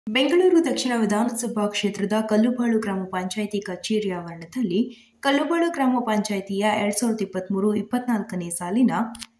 ಬೆಂಗಳೂರು ದಕ್ಷಿಣ ವಿಧಾನಸಭಾ ಕ್ಷೇತ್ರದ ಕಲ್ಲುಬಾಳು ಗ್ರಾಮ ಪಂಚಾಯಿತಿ ಕಚೇರಿ ಆವರಣದಲ್ಲಿ ಕಲ್ಲುಬಾಳು ಗ್ರಾಮ ಪಂಚಾಯಿತಿಯ ಎರಡ್ ಸಾವಿರದ ಇಪ್ಪತ್ತ್ಮೂರು ಇಪ್ಪತ್ನಾಲ್ಕನೇ ಸಾಲಿನ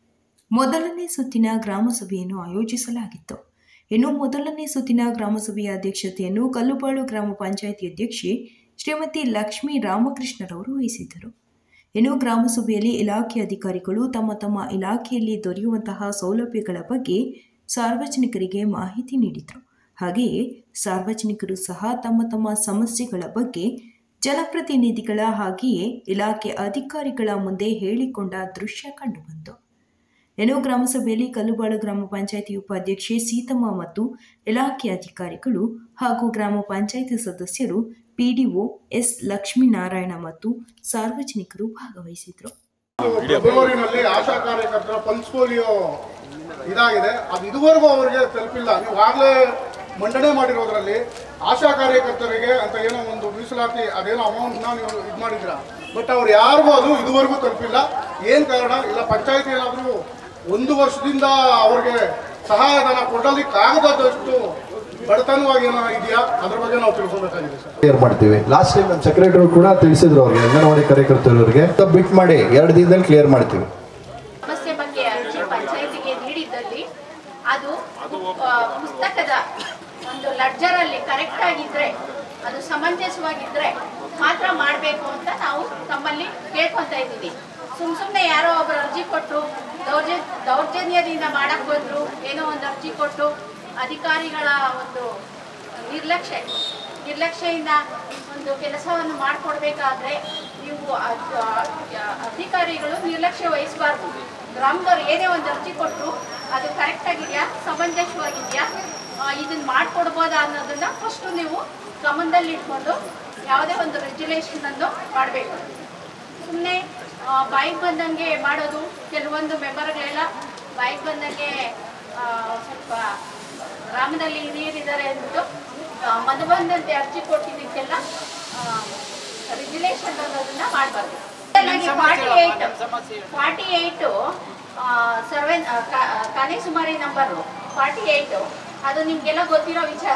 ಮೊದಲನೇ ಸುತ್ತಿನ ಗ್ರಾಮಸಭೆಯನ್ನು ಆಯೋಜಿಸಲಾಗಿತ್ತು ಇನ್ನು ಮೊದಲನೇ ಸುತ್ತಿನ ಗ್ರಾಮಸಭೆಯ ಅಧ್ಯಕ್ಷತೆಯನ್ನು ಕಲ್ಲುಬಾಳು ಗ್ರಾಮ ಪಂಚಾಯಿತಿ ಅಧ್ಯಕ್ಷೆ ಶ್ರೀಮತಿ ಲಕ್ಷ್ಮೀ ರಾಮಕೃಷ್ಣರವರು ವಹಿಸಿದ್ದರು ಇನ್ನು ಗ್ರಾಮಸಭೆಯಲ್ಲಿ ಇಲಾಖೆ ಅಧಿಕಾರಿಗಳು ತಮ್ಮ ತಮ್ಮ ಇಲಾಖೆಯಲ್ಲಿ ದೊರೆಯುವಂತಹ ಸೌಲಭ್ಯಗಳ ಬಗ್ಗೆ ಸಾರ್ವಜನಿಕರಿಗೆ ಮಾಹಿತಿ ನೀಡಿದರು ಹಾಗೆಯೇ ಸಾರ್ವಜನಿಕರು ಸಹ ತಮ್ಮ ತಮ್ಮ ಸಮಸ್ಯೆಗಳ ಬಗ್ಗೆ ಜನಪ್ರತಿನಿಧಿಗಳ ಹಾಗೆಯೇ ಇಲಾಖೆ ಅಧಿಕಾರಿಗಳ ಮುಂದೆ ಹೇಳಿಕೊಂಡ ದೃಶ್ಯ ಕಂಡುಬಂತು ಇನ್ನು ಗ್ರಾಮಸಭೆಯಲ್ಲಿ ಕಲ್ಲುಬಾಳು ಗ್ರಾಮ ಪಂಚಾಯಿತಿ ಉಪಾಧ್ಯಕ್ಷೆ ಸೀತಮ್ಮ ಮತ್ತು ಇಲಾಖೆ ಅಧಿಕಾರಿಗಳು ಹಾಗೂ ಗ್ರಾಮ ಪಂಚಾಯಿತಿ ಸದಸ್ಯರು ಪಿಡಿಒ ಎಸ್ ಲಕ್ಷ್ಮೀನಾರಾಯಣ ಮತ್ತು ಸಾರ್ವಜನಿಕರು ಭಾಗವಹಿಸಿದರು ಫೆಬ್ರವರಿನಲ್ಲಿ ಆಶಾ ಕಾರ್ಯಕರ್ತರ ಪಲ್ಸ್ ಪೋಲಿಯೋ ಇದಾಗಿದೆ ಅದು ಇದುವರೆಗೂ ಅವರಿಗೆ ತಲುಪಿಲ್ಲ ನೀವು ಆಗಲೇ ಮಂಡನೆ ಮಾಡಿರೋದ್ರಲ್ಲಿ ಆಶಾ ಕಾರ್ಯಕರ್ತರಿಗೆ ಅಂತ ಏನೋ ಒಂದು ಮೀಸಲಾತಿ ಅದೇನೋ ಅಮೌಂಟ್ನ ನೀವು ಇದು ಮಾಡಿದ್ರ ಬಟ್ ಅವ್ರು ಯಾರಿಗೂ ಅದು ಇದುವರೆಗೂ ತಲುಪಿಲ್ಲ ಏನು ಕಾರಣ ಇಲ್ಲ ಪಂಚಾಯತಿ ಏನಾದರೂ ಒಂದು ವರ್ಷದಿಂದ ಅವ್ರಿಗೆ ಸಹಾಯಧನ ಕೊಡಲಿಕ್ಕಾಗದಷ್ಟು ಬಡತನವಾಗಿ ಏನೋ ಇದೆಯಾ ಅದ್ರ ಬಗ್ಗೆ ನಾವು ತಿಳ್ಕೊಬೇಕಾಗಿದೆ ಸರ್ ಕ್ಲಿಯರ್ ಮಾಡ್ತೀವಿ ಲಾಸ್ಟ್ ಟೈಮ್ ನಮ್ಮ ಸೆಕ್ರೆಟರಿ ಕೂಡ ತಿಳಿಸಿದ್ರು ಅವ್ರಿಗೆ ಅಂಗನವಾಡಿ ಕಾರ್ಯಕರ್ತರವರಿಗೆ ಬಿಟ್ ಮಾಡಿ ಎರಡು ದಿನದಲ್ಲಿ ಕ್ಲಿಯರ್ ಮಾಡ್ತೀವಿ ಸಮಸ್ಯೆ ಬಗ್ಗೆ ಅರ್ಜಿ ಪಂಚಾಯತಿಗೆ ನೀಡಿದ್ದಲ್ಲಿ ಅದು ಆ, ಪುಸ್ತಕದ ಒಂದು ಲಡ್ಜರ್ ಅಲ್ಲಿ ಕರೆಕ್ಟ್ ಆಗಿದ್ರೆ ಅದು ಸಮಂಜಸವಾಗಿದ್ರೆ ಮಾತ್ರ ಮಾಡಬೇಕು ಅಂತ ನಾವು ತಮ್ಮಲ್ಲಿ ಕೇಳ್ಕೊಂತ ಇದ್ದೀವಿ ಸುಮ್ ಸುಮ್ಮನೆ ಯಾರೋ ಒಬ್ರು ಅರ್ಜಿ ಕೊಟ್ಟು ದೌರ್ಜ ದೌರ್ಜನ್ಯದಿಂದ ಮಾಡಕ್ ಬಂದ್ರು ಏನೋ ಒಂದು ಅರ್ಜಿ ಕೊಟ್ಟು ಅಧಿಕಾರಿಗಳ ಒಂದು ನಿರ್ಲಕ್ಷ್ಯ ನಿರ್ಲಕ್ಷ್ಯದಿಂದ ಒಂದು ಕೆಲಸವನ್ನು ಮಾಡಿಕೊಡ್ಬೇಕಾದ್ರೆ ನೀವು ಅದ್- ಆ- ಅಧಿಕಾರಿಗಳು ನಿರ್ಲಕ್ಷ್ಯ ವಹಿಸಬಾರ್ದು ಗ್ರಾಮದವ್ರು ಏನೇ ಒಂದು ಅರ್ಜಿ ಕೊಟ್ಟರು ಅದು ಕರೆಕ್ಟ್ ಆಗಿದೆಯಾ ಸಮಂಜಸವಾಗಿದೆಯಾ ಇದನ್ನ ಮಾಡಿಕೊಡ್ಬೋದಾ ಅನ್ನೋದನ್ನ ಫಸ್ಟು ನೀವು ಗಮನದಲ್ಲಿ ಇಟ್ಕೊಂಡು ಯಾವುದೇ ಒಂದು ರೆಗ್ಯುಲೇಷನ್ ಅನ್ನು ಮಾಡಬೇಕು ಸುಮ್ಮನೆ ಬಾಯಿಗೆ ಬಂದಂಗೆ ಮಾಡೋದು ಕೆಲವೊಂದು ಮೆಂಬರ್ಗಳೆಲ್ಲ ಬಾಯಿಗೆ ಬಂದಂಗೆ ಆ, ಸ್ವಲ್ಪ ಗ್ರಾಮದಲ್ಲಿ ಹಿರಿಯರಿದ್ದಾರೆ ಅಂದ್ಬಿಟ್ಟು ಆ, ಮನ ಬಂದಂತೆ ಅರ್ಜಿ ಕೊಟ್ಟಿದ್ದಕ್ಕೆಲ್ಲ ರೆಗ್ಯುಲೇಷನ್ ಅನ್ನೋದನ್ನ ಮಾಡಬಾರ್ದು forty eight forty eight survey ಕನೆ ಸುಮಾರಿ ನಂಬರು ಫಾರ್ಟಿ ಏಯ್ಟು ಅದು ನಿಮಗೆಲ್ಲ ಗೊತ್ತಿರೋ ವಿಚಾರ